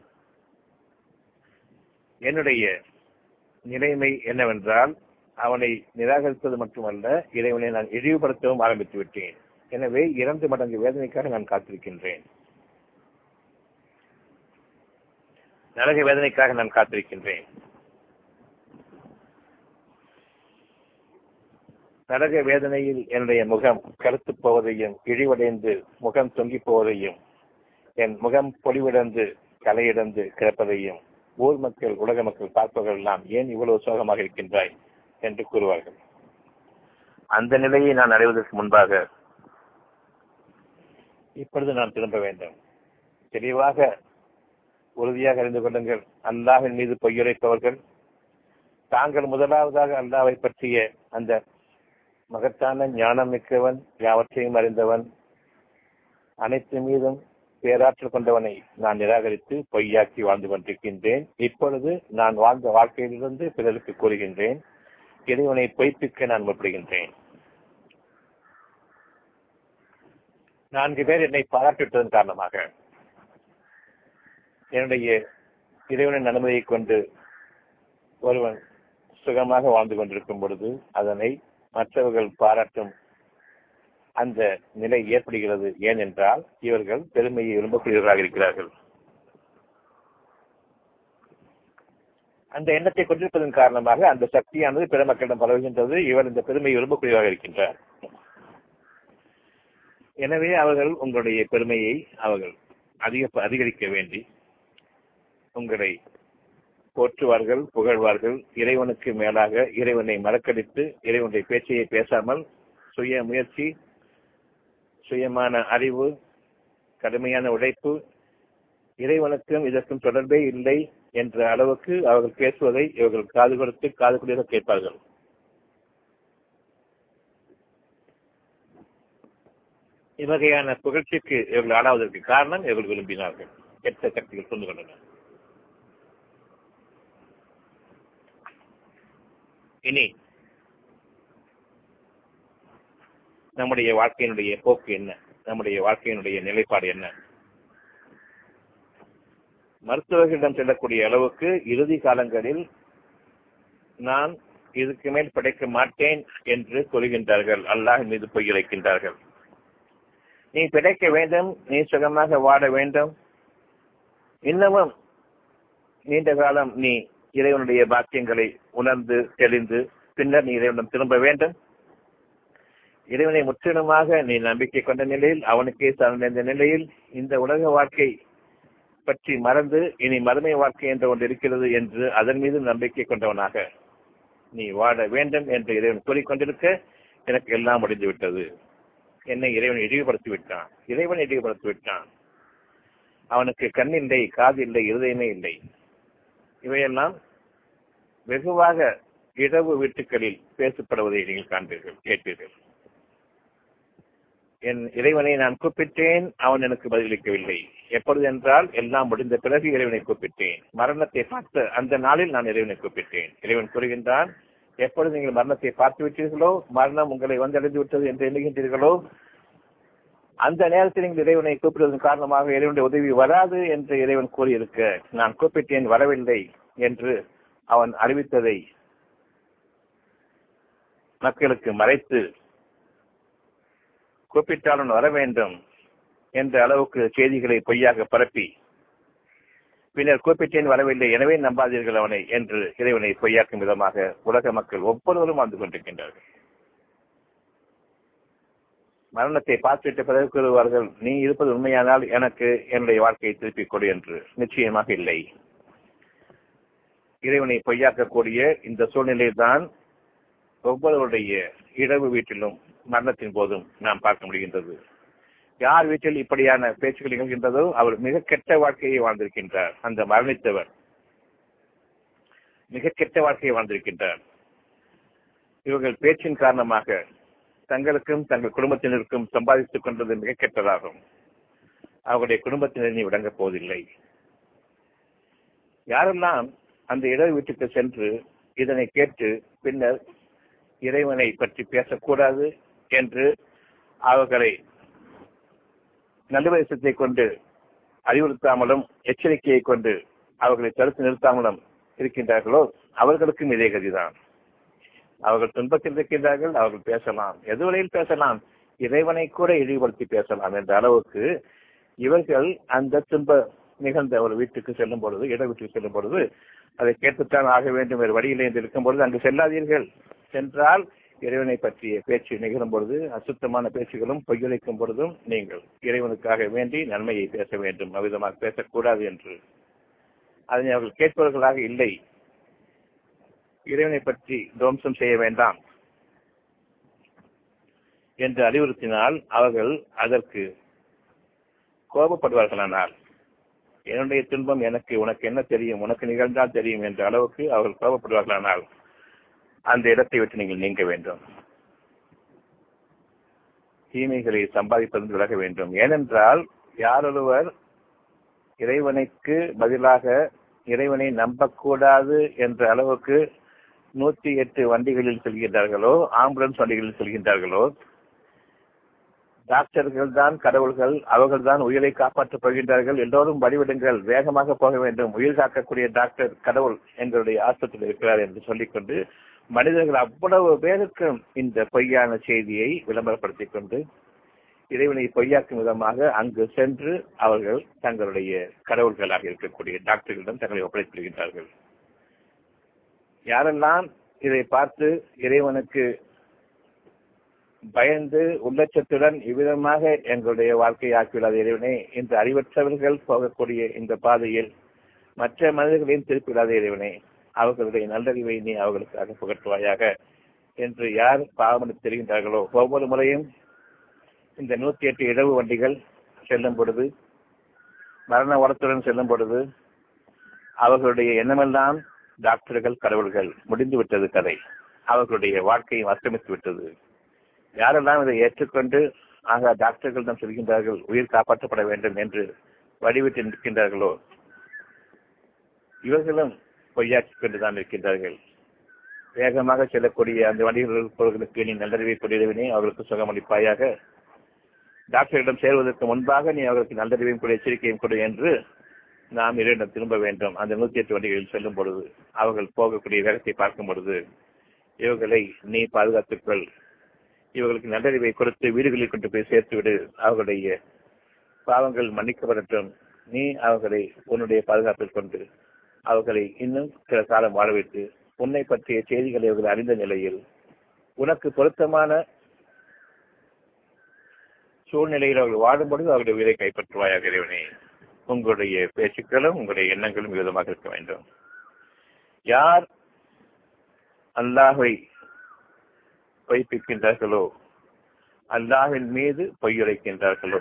என்னுடைய நிலைமை என்னவென்றால் அவனை நிராகரிப்பது மட்டுமல்ல இறைவனை நான் இழிவுபடுத்தவும் ஆரம்பித்து விட்டேன் எனவே இரண்டு மடங்கு வேதனைக்காக நான் காத்திருக்கின்றேன் நரக வேதனைக்காக நான் காத்திருக்கின்றேன் நரக வேதனையில் என்னுடைய முகம் கருத்து போவதையும் இழிவடைந்து முகம் தொங்கி போவதையும் என் முகம் பொலிவிழந்து கலையிழந்து கிடப்பதையும் ஊர் மக்கள் உலக மக்கள் பார்ப்பவர்கள் எல்லாம் ஏன் இவ்வளவு சோகமாக இருக்கின்றாய் என்று கூறுவார்கள் அந்த நிலையை நான் அடைவதற்கு முன்பாக இப்பொழுது நான் திரும்ப வேண்டும் தெளிவாக உறுதியாக அறிந்து கொள்ளுங்கள் அல்லாஹின் மீது பொய்யுரைப்பவர்கள் தாங்கள் முதலாவதாக அல்லாவை பற்றிய அந்த மகத்தான ஞானம் மிக்கவன் யாவற்றையும் அறிந்தவன் அனைத்து மீதும் பேராற்றல் கொண்டவனை நான் நிராகரித்து பொய்யாக்கி வாழ்ந்து கொண்டிருக்கின்றேன் இப்பொழுது நான் வாழ்ந்த வாழ்க்கையிலிருந்து பிறருக்கு கூறுகின்றேன் இறைவனை பொய்ப்பிக்க நான் முற்படுகின்றேன் நான்கு பேர் என்னை பாராட்டிவிட்டதன் காரணமாக என்னுடைய இறைவனின் அனுமதியை கொண்டு ஒருவன் சுகமாக வாழ்ந்து கொண்டிருக்கும் பொழுது அதனை மற்றவர்கள் பாராட்டும் அந்த நிலை ஏற்படுகிறது ஏனென்றால் இவர்கள் பெருமையை விரும்பக்கூடியவர்களாக இருக்கிறார்கள் அந்த எண்ணத்தை கொண்டிருப்பதன் காரணமாக அந்த சக்தியானது பிற மக்களிடம் பரவுகின்றது இவர் இந்த பெருமையை விரும்பக்கூடியவராக இருக்கின்றார் எனவே அவர்கள் உங்களுடைய பெருமையை அவர்கள் அதிக அதிகரிக்க வேண்டி உங்களை போற்றுவார்கள் புகழ்வார்கள் இறைவனுக்கு மேலாக இறைவனை மறக்கடித்து இறைவனுடைய பேச்சையை பேசாமல் சுய முயற்சி சுயமான அறிவு கடுமையான உழைப்பு இறைவனுக்கும் இதற்கும் தொடர்பே இல்லை என்ற அளவுக்கு அவர்கள் பேசுவதை இவர்கள் காது கொடுத்து காது குடியாக கேட்பார்கள் இவ்வகையான புகழ்ச்சிக்கு இவர்கள் ஆளாவதற்கு காரணம் இவர்கள் விரும்பினார்கள் கெட்ட சக்திகள் சொந்து கொண்டன இனி நம்முடைய வாழ்க்கையினுடைய போக்கு என்ன நம்முடைய வாழ்க்கையினுடைய நிலைப்பாடு என்ன மருத்துவர்களிடம் செல்லக்கூடிய அளவுக்கு இறுதி காலங்களில் நான் இதுக்கு மேல் படைக்க மாட்டேன் என்று சொல்கின்றார்கள் அல்லாஹ் மீது பொய் இறைக்கின்றார்கள் நீ பிழைக்க வேண்டும் நீ சுகமாக வாழ வேண்டும் இன்னமும் நீண்ட காலம் நீ இறைவனுடைய பாக்கியங்களை உணர்ந்து தெளிந்து பின்னர் நீ இறைவனிடம் திரும்ப வேண்டும் இறைவனை முற்றிலுமாக நீ நம்பிக்கை கொண்ட நிலையில் அவனுக்கே சார்ந்த நிலையில் இந்த உலக வாழ்க்கை பற்றி மறந்து இனி மறுமை வாழ்க்கை என்ற ஒன்று இருக்கிறது என்று அதன் மீது நம்பிக்கை கொண்டவனாக நீ வாழ வேண்டும் என்று இறைவன் கூறிக்கொண்டிருக்க எனக்கு எல்லாம் முடிந்து விட்டது என்னை இறைவன் இழிவுபடுத்தி விட்டான் இறைவன் இழிவுபடுத்தி விட்டான் அவனுக்கு கண் இல்லை காது இல்லை இருதயமே இல்லை இவையெல்லாம் வெகுவாக இடவு வீட்டுகளில் பேசப்படுவதை நீங்கள் காண்பீர்கள் கேட்பீர்கள் என் இறைவனை நான் கூப்பிட்டேன் அவன் எனக்கு பதிலளிக்கவில்லை எப்பொழுது என்றால் எல்லாம் முடிந்த பிறகு இறைவனை கூப்பிட்டேன் மரணத்தை பார்த்த அந்த நாளில் நான் இறைவனை கூப்பிட்டேன் இறைவன் கூறுகின்றான் எப்பொழுது நீங்கள் மரணத்தை பார்த்து விட்டீர்களோ மரணம் உங்களை வந்தடைந்து விட்டது என்று எண்ணுகின்றீர்களோ அந்த நேரத்தில் நீங்கள் இறைவனை கூப்பிடுவதன் காரணமாக இறைவனுடைய உதவி வராது என்று இறைவன் கூறியிருக்க நான் கூப்பிட்டேன் வரவில்லை என்று அவன் அறிவித்ததை மக்களுக்கு மறைத்து கூப்பிட்டாலும் வர வேண்டும் என்ற அளவுக்கு செய்திகளை பொய்யாக பரப்பி பின்னர் கூப்பிட்டேன் வரவில்லை எனவே நம்பாதீர்கள் அவனை என்று இறைவனை பொய்யாக்கும் விதமாக உலக மக்கள் ஒவ்வொருவரும் வாழ்ந்து கொண்டிருக்கின்றார்கள் மரணத்தை பார்த்துவிட்ட பிறகு கூறுவார்கள் நீ இருப்பது உண்மையானால் எனக்கு என்னுடைய வாழ்க்கையை திருப்பிக் கொடு என்று நிச்சயமாக இல்லை இறைவனை பொய்யாக்கக்கூடிய இந்த சூழ்நிலை தான் ஒவ்வொருவருடைய இடவு வீட்டிலும் மரணத்தின் போதும் நாம் பார்க்க முடிகின்றது யார் வீட்டில் இப்படியான பேச்சுக்கள் நிகழ்கின்றதோ அவர் மிக கெட்ட வாழ்க்கையை வாழ்ந்திருக்கின்றார் அந்த மரணித்தவர் மிக கெட்ட வாழ்க்கையை வாழ்ந்திருக்கின்றார் இவர்கள் பேச்சின் காரணமாக தங்களுக்கும் தங்கள் குடும்பத்தினருக்கும் சம்பாதித்துக் கொண்டது மிக கெட்டதாகும் அவருடைய குடும்பத்தினரை விளங்கப் போவதில்லை யாரெல்லாம் அந்த இட வீட்டுக்கு சென்று இதனை கேட்டு பின்னர் இறைவனை பற்றி பேசக்கூடாது என்று அவர்களை நல்லுபதேசத்தை கொண்டு அறிவுறுத்தாமலும் எச்சரிக்கையை கொண்டு அவர்களை தடுத்து நிறுத்தாமலும் இருக்கின்றார்களோ அவர்களுக்கும் இதே கதிதான் அவர்கள் துன்பத்தில் இருக்கின்றார்கள் அவர்கள் பேசலாம் எதுவரையில் பேசலாம் இறைவனை கூட இழிவுபடுத்தி பேசலாம் என்ற அளவுக்கு இவர்கள் அந்த துன்ப நிகழ்ந்த ஒரு வீட்டுக்கு செல்லும் பொழுது இட வீட்டுக்கு செல்லும் பொழுது அதை கேட்டுத்தான் ஆக வேண்டும் வேறு வழியிலே என்று இருக்கும் பொழுது அங்கு செல்லாதீர்கள் சென்றால் இறைவனை பற்றிய பேச்சு நிகழும் பொழுது அசுத்தமான பேச்சுகளும் பொய்யுரைக்கும் பொழுதும் நீங்கள் இறைவனுக்காக வேண்டி நன்மையை பேச வேண்டும் அவ்விதமாக பேசக்கூடாது என்று அதனை அவர்கள் கேட்பவர்களாக இல்லை இறைவனை பற்றி துவம்சம் செய்ய வேண்டாம் என்று அறிவுறுத்தினால் அவர்கள் அதற்கு கோபப்படுவார்களானால் என்னுடைய துன்பம் எனக்கு உனக்கு என்ன தெரியும் உனக்கு நிகழ்ந்தால் தெரியும் என்ற அளவுக்கு அவர்கள் கோபப்படுவார்களானால் அந்த இடத்தை விட்டு நீங்கள் நீங்க வேண்டும் தீமைகளை சம்பாதிப்பது விலக வேண்டும் ஏனென்றால் யாரொருவர் இறைவனுக்கு பதிலாக இறைவனை நம்பக்கூடாது என்ற அளவுக்கு நூத்தி எட்டு வண்டிகளில் செல்கின்றார்களோ ஆம்புலன்ஸ் வண்டிகளில் செல்கின்றார்களோ டாக்டர்கள் தான் கடவுள்கள் அவர்கள் தான் உயிரை காப்பாற்றப் போகின்றார்கள் எல்லோரும் வழிவிடுங்கள் வேகமாக போக வேண்டும் உயிர் காக்கக்கூடிய டாக்டர் கடவுள் எங்களுடைய ஆஸ்பத்திரியில் இருக்கிறார் என்று சொல்லிக்கொண்டு மனிதர்கள் அவ்வளவு பேருக்கும் இந்த பொய்யான செய்தியை விளம்பரப்படுத்திக் கொண்டு இறைவனை பொய்யாக்கும் விதமாக அங்கு சென்று அவர்கள் தங்களுடைய கடவுள்களாக இருக்கக்கூடிய டாக்டர்களிடம் தங்களை ஒப்படைத்திருக்கின்றார்கள் யாரெல்லாம் இதை பார்த்து இறைவனுக்கு பயந்து உள்ளச்சத்துடன் இவ்விதமாக எங்களுடைய வாழ்க்கையை ஆக்கிவிடாத இறைவனே இந்த அறிவற்றவர்கள் போகக்கூடிய இந்த பாதையில் மற்ற மனிதர்களையும் திருப்பிவிடாத இறைவனே அவர்களுடைய நல்லறிவை நீ அவர்களுக்காக புகட்டுவாயாக என்று யார் பாவமனு தெரிகின்றார்களோ ஒவ்வொரு முறையும் இந்த நூத்தி எட்டு இடவு வண்டிகள் செல்லும் பொழுது மரண உரத்துடன் செல்லும் பொழுது அவர்களுடைய எண்ணமெல்லாம் டாக்டர்கள் கடவுள்கள் முடிந்து விட்டது கதை அவர்களுடைய வாழ்க்கையும் அஸ்தமித்து விட்டது யாரெல்லாம் இதை ஏற்றுக்கொண்டு ஆக டாக்டர்களிடம் சொல்கின்றார்கள் உயிர் காப்பாற்றப்பட வேண்டும் என்று வடிவிட்டு நிற்கின்றார்களோ இவர்களும் பொய்யாக்கிக் கொண்டுதான் இருக்கின்றார்கள் வேகமாக செல்லக்கூடிய அந்த வண்டிகளுக்கு நீ நல்லறிவை கொண்டிருவினே அவர்களுக்கு சுகமளிப்பாயாக டாக்டரிடம் சேருவதற்கு முன்பாக நீ அவர்களுக்கு நல்லறிவையும் கூட எச்சரிக்கையும் கொடு என்று நாம் இறைவனிடம் திரும்ப வேண்டும் அந்த நூத்தி எட்டு வண்டிகளில் செல்லும் பொழுது அவர்கள் போகக்கூடிய வேகத்தை பார்க்கும் பொழுது இவர்களை நீ பாதுகாத்துக்கொள் இவர்களுக்கு நல்லறிவை கொடுத்து வீடுகளில் கொண்டு போய் சேர்த்து விடு அவர்களுடைய பாவங்கள் மன்னிக்கப்படட்டும் நீ அவர்களை உன்னுடைய பாதுகாப்பில் கொண்டு அவர்களை இன்னும் சில காலம் வாழ வைத்து உன்னை பற்றிய செய்திகளை அவர்கள் அறிந்த நிலையில் உனக்கு பொருத்தமான சூழ்நிலையில் அவர்கள் வாடும் பொழுது அவருடைய உயிரை கைப்பற்றுவாயாக இறைவனே உங்களுடைய பேச்சுக்களும் உங்களுடைய எண்ணங்களும் விதமாக இருக்க வேண்டும் யார் அல்லாஹை பொய்ப்பிக்கின்றார்களோ அல்லாஹின் மீது பொய்யுரைக்கின்றார்களோ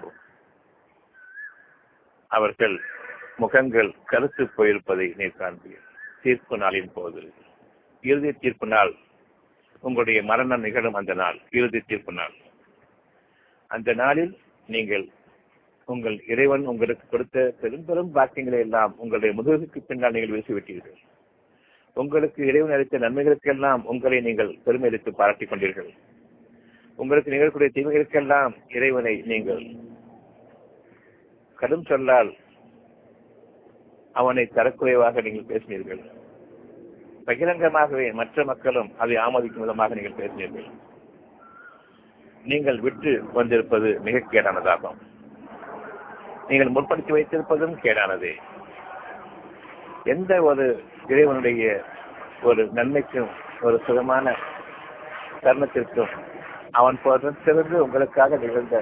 அவர்கள் முகங்கள் கருத்து போயிருப்பதை நீர் காண்பீர் தீர்ப்பு நாளின் போது இறுதி தீர்ப்பு நாள் உங்களுடைய மரணம் நிகழும் அந்த நாள் இறுதி தீர்ப்பு நாள் அந்த நாளில் நீங்கள் உங்கள் இறைவன் உங்களுக்கு கொடுத்த பெரும் பெரும் பாக்கியங்களை எல்லாம் உங்களுடைய முதுகுக்கு பின்னால் நீங்கள் வீசிவிட்டீர்கள் உங்களுக்கு இறைவன் அளித்த நன்மைகளுக்கெல்லாம் உங்களை நீங்கள் பெருமை அளித்து பாராட்டிக் கொண்டீர்கள் உங்களுக்கு நிகழக்கூடிய தீமைகளுக்கெல்லாம் இறைவனை நீங்கள் கடும் சொல்லால் அவனை தரக்குறைவாக நீங்கள் பேசினீர்கள் பகிரங்கமாகவே மற்ற மக்களும் அதை ஆமோதிக்கும் விதமாக நீங்கள் பேசினீர்கள் நீங்கள் விட்டு வந்திருப்பது மிக கேடானதாகும் நீங்கள் முற்படுத்தி வைத்திருப்பதும் கேடானதே எந்த ஒரு இறைவனுடைய ஒரு நன்மைக்கும் ஒரு சுகமான தருணத்திற்கும் அவன் பிறந்து உங்களுக்காக நிகழ்ந்த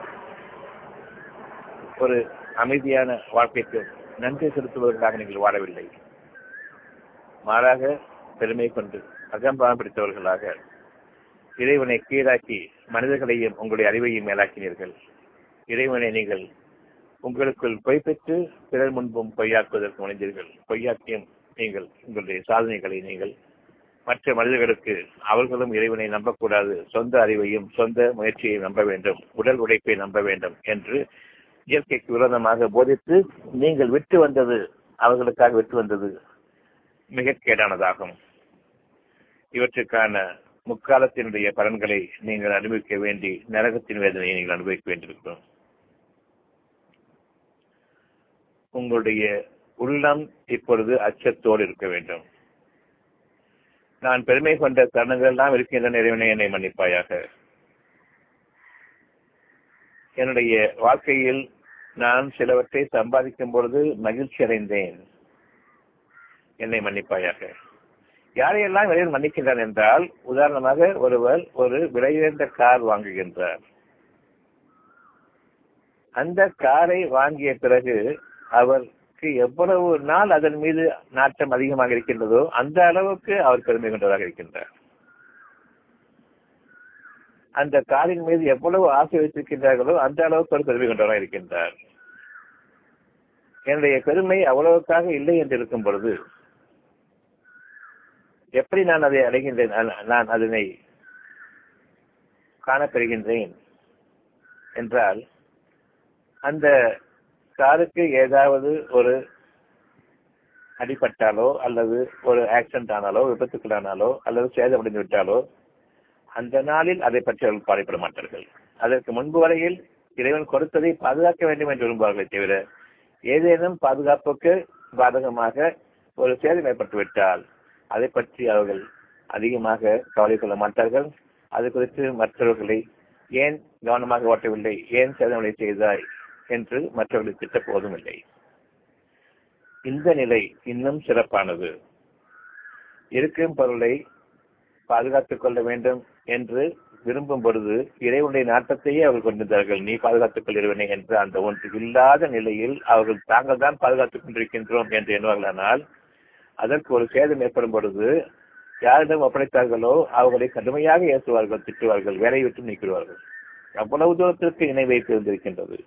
ஒரு அமைதியான வாழ்க்கைக்கு நன்றி செலுத்துவதற்காக நீங்கள் வாழவில்லை மாறாக பெருமை கொண்டு அகம்பாகம் பிடித்தவர்களாக இறைவனை கீழாக்கி மனிதர்களையும் உங்களுடைய அறிவையும் மேலாக்கினீர்கள் இறைவனை நீங்கள் உங்களுக்குள் பொய் பெற்று பிறர் முன்பும் பொய்யாக்குவதற்கு முனைந்தீர்கள் பொய்யாக்கியும் நீங்கள் உங்களுடைய சாதனைகளை நீங்கள் மற்ற மனிதர்களுக்கு அவர்களும் இறைவனை நம்பக்கூடாது சொந்த அறிவையும் சொந்த முயற்சியை நம்ப வேண்டும் உடல் உழைப்பை நம்ப வேண்டும் என்று இயற்கைக்கு விரோதமாக போதித்து நீங்கள் விட்டு வந்தது அவர்களுக்காக விட்டு வந்தது மிக கேடானதாகும் இவற்றுக்கான முக்காலத்தினுடைய பலன்களை நீங்கள் அனுபவிக்க வேண்டி நரகத்தின் வேதனையை நீங்கள் அனுபவிக்க வேண்டியிருக்கிறோம் உங்களுடைய உள்ளம் இப்பொழுது அச்சத்தோடு இருக்க வேண்டும் நான் பெருமை கொண்ட தருணங்கள் எல்லாம் இருக்கின்றன இறைவனை என்னை மன்னிப்பாயாக என்னுடைய வாழ்க்கையில் நான் சிலவற்றை சம்பாதிக்கும் பொழுது மகிழ்ச்சி அடைந்தேன் என்னை மன்னிப்பாயாக யாரையெல்லாம் இறைவன் மன்னிக்கின்றான் என்றால் உதாரணமாக ஒருவர் ஒரு விலையுயர்ந்த கார் வாங்குகின்றார் அந்த காரை வாங்கிய பிறகு அவருக்கு எவ்வளவு நாள் அதன் மீது நாட்டம் அதிகமாக இருக்கின்றதோ அந்த அளவுக்கு அவர் பெருமை கொண்டதாக இருக்கின்றார் அந்த காரின் மீது எவ்வளவு ஆசை வைத்திருக்கின்றார்களோ அந்த அளவுக்கு அவர் பெருமை கொண்டவராக இருக்கின்றார் என்னுடைய பெருமை அவ்வளவுக்காக இல்லை என்று இருக்கும் பொழுது எப்படி நான் அதை அடைகின்றேன் நான் அதனை காணப்பெறுகின்றேன் என்றால் அந்த காருக்கு ஏதாவது ஒரு அடிபட்டாலோ அல்லது ஒரு ஆக்சிடென்ட் ஆனாலோ விபத்துக்குள்ளானாலோ அல்லது சேதமடைந்து விட்டாலோ அந்த நாளில் அதை பற்றி அவர்கள் பாடைப்பட மாட்டார்கள் அதற்கு முன்பு வரையில் இறைவன் கொடுத்ததை பாதுகாக்க வேண்டும் என்று விரும்புவார்களே தவிர ஏதேனும் பாதுகாப்புக்கு பாதகமாக ஒரு சேதம் ஏற்பட்டுவிட்டால் அதை பற்றி அவர்கள் அதிகமாக கவலை கொள்ள மாட்டார்கள் அது குறித்து மற்றவர்களை ஏன் கவனமாக ஓட்டவில்லை ஏன் சேதமடை செய்தாய் என்று மற்றவர்களை திட்ட போதும் இல்லை இந்த நிலை இன்னும் சிறப்பானது இருக்கும் பொருளை பாதுகாத்துக் கொள்ள வேண்டும் என்று விரும்பும் பொழுது இறைவனுடைய நாட்டத்தையே அவர்கள் கொண்டிருந்தார்கள் நீ பாதுகாத்துக் கொள்கிறவனே என்று அந்த ஒன்று இல்லாத நிலையில் அவர்கள் தாங்கள் தான் பாதுகாத்துக் கொண்டிருக்கின்றோம் என்று எண்ணுவார்களானால் அதற்கு ஒரு சேதம் ஏற்படும் பொழுது யாரிடம் ஒப்படைத்தார்களோ அவர்களை கடுமையாக ஏற்றுவார்கள் திட்டுவார்கள் வேலையை விட்டு நீக்கிடுவார்கள் அவ்வளவு தூரத்திற்கு இணை வைத்து இருந்திருக்கின்றது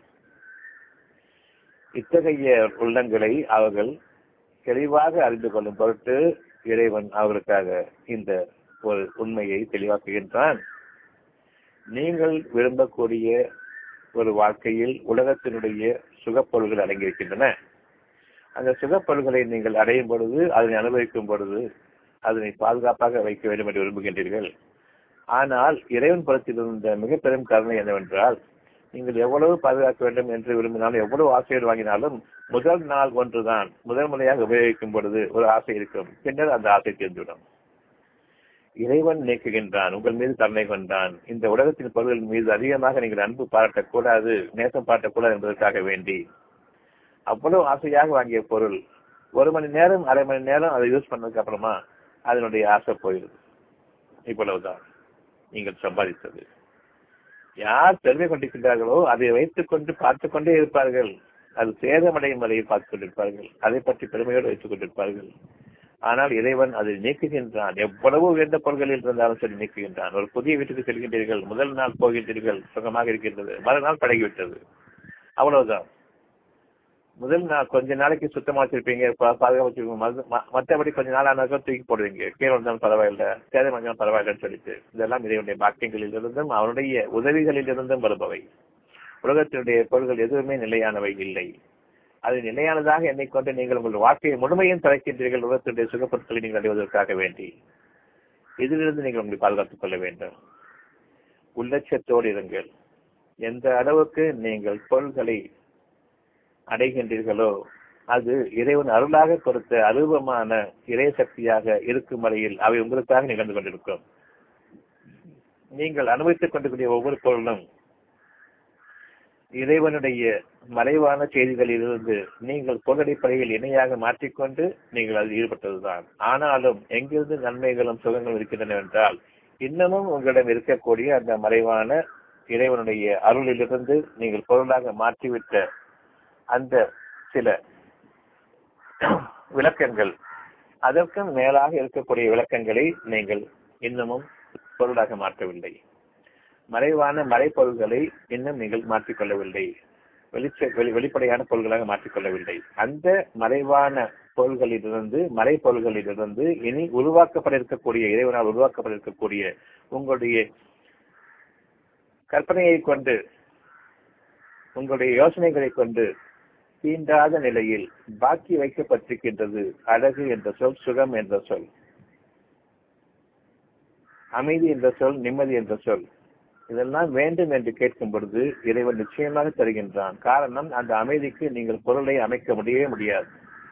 இத்தகைய உள்ளங்களை அவர்கள் தெளிவாக அறிந்து கொள்ளும் பொருட்டு இறைவன் அவர்களுக்காக இந்த ஒரு உண்மையை தெளிவாக்குகின்றான் நீங்கள் விரும்பக்கூடிய ஒரு வாழ்க்கையில் உலகத்தினுடைய சுகப்பொருள்கள் அடங்கியிருக்கின்றன அந்த சுகப்பொருள்களை நீங்கள் அடையும் பொழுது அதனை அனுபவிக்கும் பொழுது அதனை பாதுகாப்பாக வைக்க வேண்டும் என்று விரும்புகின்றீர்கள் ஆனால் இறைவன் புறத்தில் இருந்த மிக பெரும் கருணை என்னவென்றால் நீங்கள் எவ்வளவு பாதுகாக்க வேண்டும் என்று விரும்பினாலும் எவ்வளவு ஆசையோடு வாங்கினாலும் முதல் நாள் ஒன்றுதான் முதல் முறையாக உபயோகிக்கும் பொழுது ஒரு ஆசை இருக்கும் பின்னர் அந்த ஆசை தெரிந்துவிடும் இறைவன் நீக்குகின்றான் உங்கள் மீது கருணை கொண்டான் இந்த உலகத்தின் பொருள்கள் மீது அதிகமாக நீங்கள் அன்பு பாராட்டக்கூடாது நேசம் பாராட்டக்கூடாது என்பதற்காக வேண்டி அவ்வளவு ஆசையாக வாங்கிய பொருள் ஒரு மணி நேரம் அரை மணி நேரம் அதை யூஸ் பண்ணதுக்கு அப்புறமா அதனுடைய ஆசை போயிடுது இவ்வளவுதான் நீங்கள் சம்பாதித்தது யார் பெருமை கொண்டிருக்கின்றார்களோ அதை வைத்துக் கொண்டு பார்த்து கொண்டே இருப்பார்கள் அது சேதமடையும் வரையில் பார்த்துக் கொண்டிருப்பார்கள் அதை பற்றி பெருமையோடு வைத்துக் கொண்டிருப்பார்கள் ஆனால் இறைவன் அதை நீக்குகின்றான் எவ்வளவு உயர்ந்த பொருள்களில் இருந்தாலும் சரி நீக்குகின்றான் ஒரு புதிய வீட்டுக்கு செல்கின்றீர்கள் முதல் நாள் போகின்றீர்கள் சுகமாக இருக்கின்றது மறுநாள் பழகிவிட்டது அவ்வளவுதான் முதல் நாள் கொஞ்ச நாளைக்கு சுத்தமா வச்சிருப்பீங்க பாதுகாப்பு வச்சிருப்பீங்க மற்றபடி கொஞ்ச நாள் ஆனாலும் தூக்கி போடுவீங்க கீழே வந்தாலும் பரவாயில்ல சேதம் வந்தாலும் பரவாயில்லன்னு சொல்லிட்டு இதெல்லாம் இறைவனுடைய பாக்கியங்களில் இருந்தும் அவனுடைய உதவிகளில் இருந்தும் வருபவை உலகத்தினுடைய பொருள்கள் எதுவுமே நிலையானவை இல்லை அது நிலையானதாக எண்ணிக்கொண்டு நீங்கள் உங்கள் வாழ்க்கையை முழுமையும் தலைக்கின்றீர்கள் உலகத்தினுடைய சுகப்பொருட்களை நீங்கள் அடைவதற்காக வேண்டி இதிலிருந்து நீங்கள் உங்களை பாதுகாத்துக் கொள்ள வேண்டும் உள்ளட்சத்தோடு இருங்கள் எந்த அளவுக்கு நீங்கள் பொருள்களை அடைகின்றீர்களோ அது இறைவன் அருளாக கொடுத்த அருவமான இறை சக்தியாக இருக்கும் வரையில் அவை உங்களுக்காக நிகழ்ந்து கொண்டிருக்கும் நீங்கள் அனுபவித்துக் கொண்டிருக்கிற ஒவ்வொரு பொருளும் இறைவனுடைய மறைவான செய்திகளில் இருந்து நீங்கள் பொருளடிப்படையில் இணையாக மாற்றிக்கொண்டு நீங்கள் அதில் ஈடுபட்டதுதான் ஆனாலும் எங்கிருந்து நன்மைகளும் சுகங்களும் இருக்கின்றன என்றால் இன்னமும் உங்களிடம் இருக்கக்கூடிய அந்த மறைவான இறைவனுடைய அருளிலிருந்து நீங்கள் பொருளாக மாற்றிவிட்ட அந்த சில விளக்கங்கள் அதற்கும் மேலாக இருக்கக்கூடிய விளக்கங்களை நீங்கள் இன்னமும் பொருளாக மாற்றவில்லை மறைவான மறைப்பொருள்களை இன்னும் நீங்கள் மாற்றிக்கொள்ளவில்லை வெளிச்ச வெளிப்படையான பொருள்களாக மாற்றிக்கொள்ளவில்லை அந்த மறைவான பொருள்களிலிருந்து மறைப்பொருள்களிலிருந்து இனி உருவாக்கப்பட இருக்கக்கூடிய இறைவனால் உருவாக்கப்பட இருக்கக்கூடிய உங்களுடைய கற்பனையை கொண்டு உங்களுடைய யோசனைகளை கொண்டு தீண்டாத நிலையில் பாக்கி வைக்கப்பட்டிருக்கின்றது அழகு என்ற சொல் சுகம் என்ற சொல் அமைதி என்ற சொல் நிம்மதி என்ற சொல் இதெல்லாம் வேண்டும் என்று கேட்கும் பொழுது இறைவன் நிச்சயமாக தருகின்றான் காரணம் அந்த அமைதிக்கு நீங்கள் பொருளை அமைக்க முடியவே முடியாது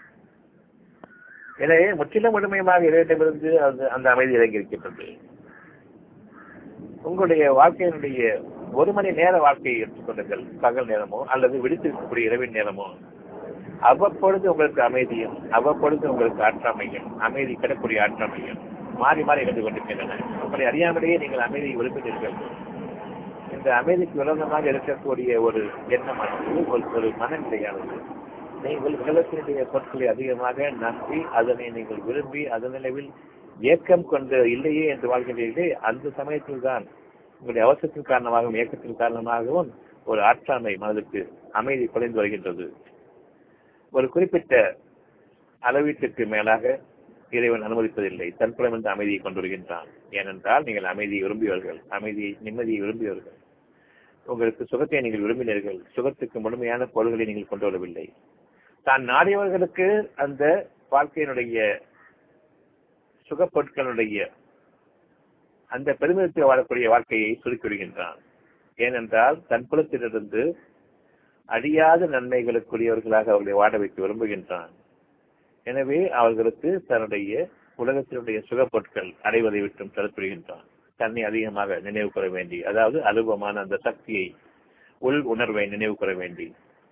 எனவே முற்றிலும் முழுமையாக இறைவனிடமிருந்து அந்த அந்த அமைதி இறங்கியிருக்கின்றது உங்களுடைய வாழ்க்கையினுடைய ஒரு மணி நேர வாழ்க்கையை எடுத்துக்கொள்ளுங்கள் பகல் நேரமோ அல்லது விடுத்திருக்கக்கூடிய இரவின் நேரமோ அவ்வப்பொழுது உங்களுக்கு அமைதியும் அவ்வப்பொழுது உங்களுக்கு ஆற்றாமையும் அமைதி கிடக்கூடிய ஆற்றாமையும் மாறி மாறி கண்டு கொண்டிருக்கின்றன உங்களை அறியாமலேயே நீங்கள் அமைதியை விரும்புகிறீர்கள் இந்த அமைதிக்கு விரோதமாக இருக்கக்கூடிய ஒரு எண்ணமானது ஒரு ஒரு மனநிலையானது நீங்கள் உலகத்தினுடைய பொருட்களை அதிகமாக நம்பி அதனை நீங்கள் விரும்பி அதன் நிலைவில் ஏக்கம் கொண்டு இல்லையே என்று வாழ்கிறீர்களே அந்த சமயத்தில் தான் உங்களுடைய அவசரத்தின் காரணமாகவும் ஏக்கத்தின் காரணமாகவும் ஒரு ஆற்றாமை மனதுக்கு அமைதி குறைந்து வருகின்றது ஒரு குறிப்பிட்ட அளவீட்டுக்கு மேலாக இறைவன் அனுமதிப்பதில்லை தன்புறம் என்ற அமைதியை கொண்டு வருகின்றான் ஏனென்றால் நீங்கள் அமைதியை விரும்பியவர்கள் அமைதியை நிம்மதியை விரும்பியவர்கள் உங்களுக்கு சுகத்தை நீங்கள் விரும்பினீர்கள் சுகத்துக்கு முழுமையான பொருள்களை நீங்கள் கொண்டு வரவில்லை தான் நாடியவர்களுக்கு அந்த வாழ்க்கையினுடைய சுகப்பொருட்களுடைய அந்த பெருமிதத்தை வாழக்கூடிய வாழ்க்கையை சுருக்கிவிடுகின்றான் ஏனென்றால் தன் புலத்திலிருந்து அழியாத நன்மைகளுக்குரியவர்களாக அவர்களை வாழ வைக்க விரும்புகின்றான் எனவே அவர்களுக்கு தன்னுடைய உலகத்தினுடைய சுகப்பொருட்கள் அடைவதை விட்டும் தடுத்துவிடுகின்றான் தன்னை அதிகமாக நினைவு கூற வேண்டி அதாவது அனுபவமான அந்த சக்தியை உள் உணர்வை நினைவு கூற வேண்டி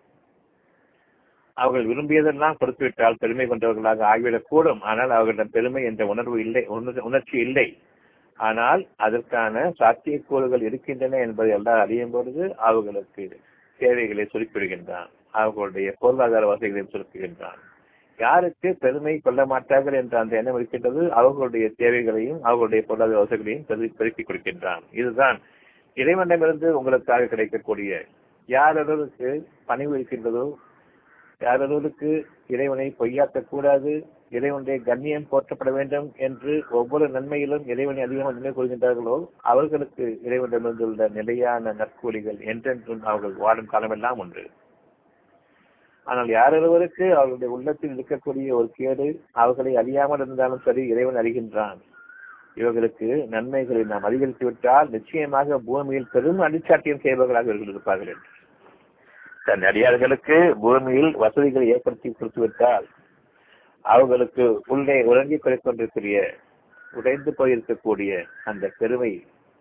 அவர்கள் விரும்பியதெல்லாம் கொடுத்துவிட்டால் பெருமை கொண்டவர்களாக ஆகிவிடக் கூடும் ஆனால் அவர்களிடம் பெருமை என்ற உணர்வு இல்லை உணர்ச்சி இல்லை ஆனால் அதற்கான சாத்தியக்கூறுகள் இருக்கின்றன என்பதை எல்லாம் அறியும் பொழுது அவர்களுக்கு தேவைகளை சுருக்கிவிடுகின்றான் அவர்களுடைய பொருளாதார வசதிகளையும் சுருக்குகின்றான் யாருக்கு பெருமை கொள்ள மாட்டார்கள் என்ற அந்த எண்ணம் இருக்கின்றது அவர்களுடைய தேவைகளையும் அவர்களுடைய பொருளாதார வசதிகளையும் பெருக்கிக் கொடுக்கின்றான் இதுதான் இறைவனிடமிருந்து உங்களுக்காக கிடைக்கக்கூடிய யாரொருவருக்கு பணிவு இருக்கின்றதோ யாரொருவருக்கு இறைவனை பொய்யாக்கக் கூடாது இறைவனுடைய கண்ணியம் போற்றப்பட வேண்டும் என்று ஒவ்வொரு நன்மையிலும் இறைவனை அதிகமாக நினைவு கொள்கின்றார்களோ அவர்களுக்கு இறைவனிடமிருந்துள்ள நிலையான நற்கூலிகள் என்றென்றும் அவர்கள் வாழும் காலமெல்லாம் உண்டு ஆனால் யாரொருவருக்கு அவர்களுடைய உள்ளத்தில் இருக்கக்கூடிய ஒரு கேடு அவர்களை அறியாமல் இருந்தாலும் சரி இறைவன் அறிகின்றான் இவர்களுக்கு நன்மைகளை நாம் அதிகரித்து விட்டால் நிச்சயமாக பூமியில் பெரும் அடிச்சாட்டியம் செய்பவர்களாக இவர்கள் இருப்பார்கள் என்று தன் அடியார்களுக்கு பூமியில் வசதிகளை ஏற்படுத்தி கொடுத்துவிட்டால் அவர்களுக்கு உள்ளே உறங்கிக் கொண்டிருக்கிற உடைந்து போயிருக்கக்கூடிய அந்த பெருமை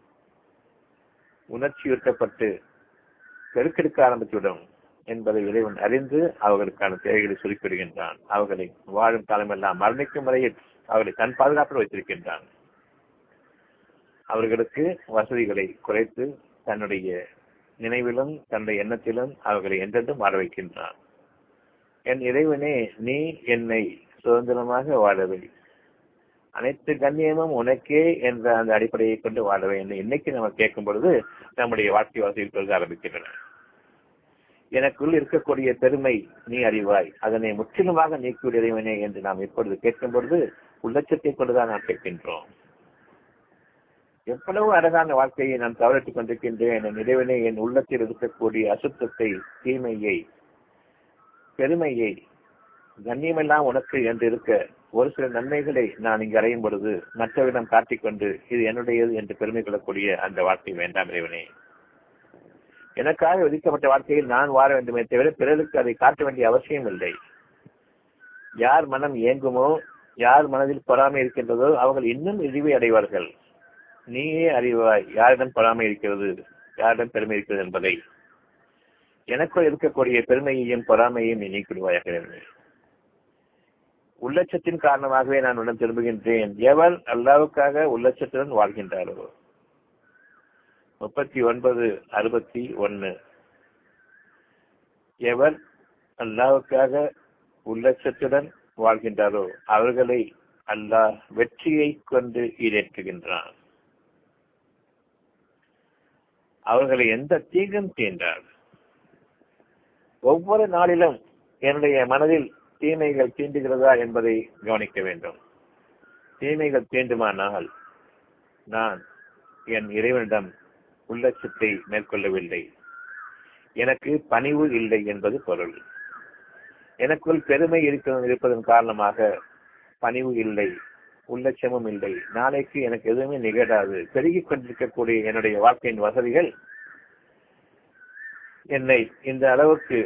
உணர்ச்சியூட்டப்பட்டு பெருக்கெடுக்க ஆரம்பித்துவிடும் என்பதை இறைவன் அறிந்து அவர்களுக்கான தேவைகளை சுருக்கிவிடுகின்றான் அவர்களை வாழும் காலமெல்லாம் மரணிக்கும் வரையில் அவர்களை தன் பாதுகாப்பில் வைத்திருக்கின்றான் அவர்களுக்கு வசதிகளை குறைத்து தன்னுடைய நினைவிலும் தன்னுடைய எண்ணத்திலும் அவர்களை என்றென்றும் வாழ வைக்கின்றான் என் இறைவனே நீ என்னை சுதந்திரமாக வாழவை அனைத்து கண்ணியமும் உனக்கே என்ற அந்த அடிப்படையை கொண்டு வாழவை என்று இன்னைக்கு நம்ம கேட்கும் பொழுது நம்முடைய வாழ்க்கை வசதியில் பெருக ஆரம்பிக்கின்றன எனக்குள் இருக்கக்கூடிய பெருமை நீ அறிவாய் அதனை முற்றிலுமாக நீக்கிவிட இறைவனே என்று நாம் இப்பொழுது கேட்கும் பொழுது உள்ளச்சத்தை கொண்டுதான் நாம் கேட்கின்றோம் எவ்வளவு அழகான வாழ்க்கையை நான் தவறிட்டுக் கொண்டிருக்கின்றேன் என் இறைவனே என் உள்ளத்தில் இருக்கக்கூடிய அசுத்தத்தை தீமையை பெருமையை கண்ணியமெல்லாம் உனக்கு என்று இருக்க ஒரு சில நன்மைகளை நான் இங்கு அடையும் பொழுது மற்றவரிடம் காட்டிக்கொண்டு இது என்னுடையது என்று பெருமை கொள்ளக்கூடிய அந்த வாழ்க்கை வேண்டாம் இறைவனே எனக்காக விதிக்கப்பட்ட வாழ்க்கையில் நான் வாழ வேண்டுமே தவிர பிறருக்கு அதை காட்ட வேண்டிய அவசியம் இல்லை யார் மனம் இயங்குமோ யார் மனதில் பொறாமை இருக்கின்றதோ அவர்கள் இன்னும் இழிவை அடைவார்கள் நீயே அறிவாய் யாரிடம் பொறாமை இருக்கிறது யாரிடம் பெருமை இருக்கிறது என்பதை எனக்குள் இருக்கக்கூடிய பெருமையையும் பொறாமையையும் நீ நீக்கிடுவாயாக உள்ளச்சத்தின் காரணமாகவே நான் உடன் திரும்புகின்றேன் எவர் அல்லாவுக்காக உள்ளச்சத்துடன் வாழ்கின்றாரோ முப்பத்தி ஒன்பது அறுபத்தி ஒன்னு எவர் அல்லாவுக்காக உள்ளச்சத்துடன் வாழ்கின்றாரோ அவர்களை அல்லாஹ் வெற்றியை கொண்டு ஈடேற்றுகின்றான் அவர்களை எந்த தீங்கும் தீண்டார் ஒவ்வொரு நாளிலும் என்னுடைய மனதில் தீமைகள் தீண்டுகிறதா என்பதை கவனிக்க வேண்டும் தீமைகள் தீண்டுமானால் நான் என் இறைவனிடம் உள்ளச்சத்தை மேற்கொள்ளவில்லை எனக்கு பணிவு இல்லை என்பது பொருள் எனக்குள் பெருமை இருக்க இருப்பதன் காரணமாக பணிவு இல்லை உள்ளட்சமும் இல்லை நாளைக்கு எனக்கு எதுவுமே நிகழாது பெருகிக் கொண்டிருக்கக்கூடிய என்னுடைய வாழ்க்கையின் வசதிகள் என்னை இந்த அளவுக்கு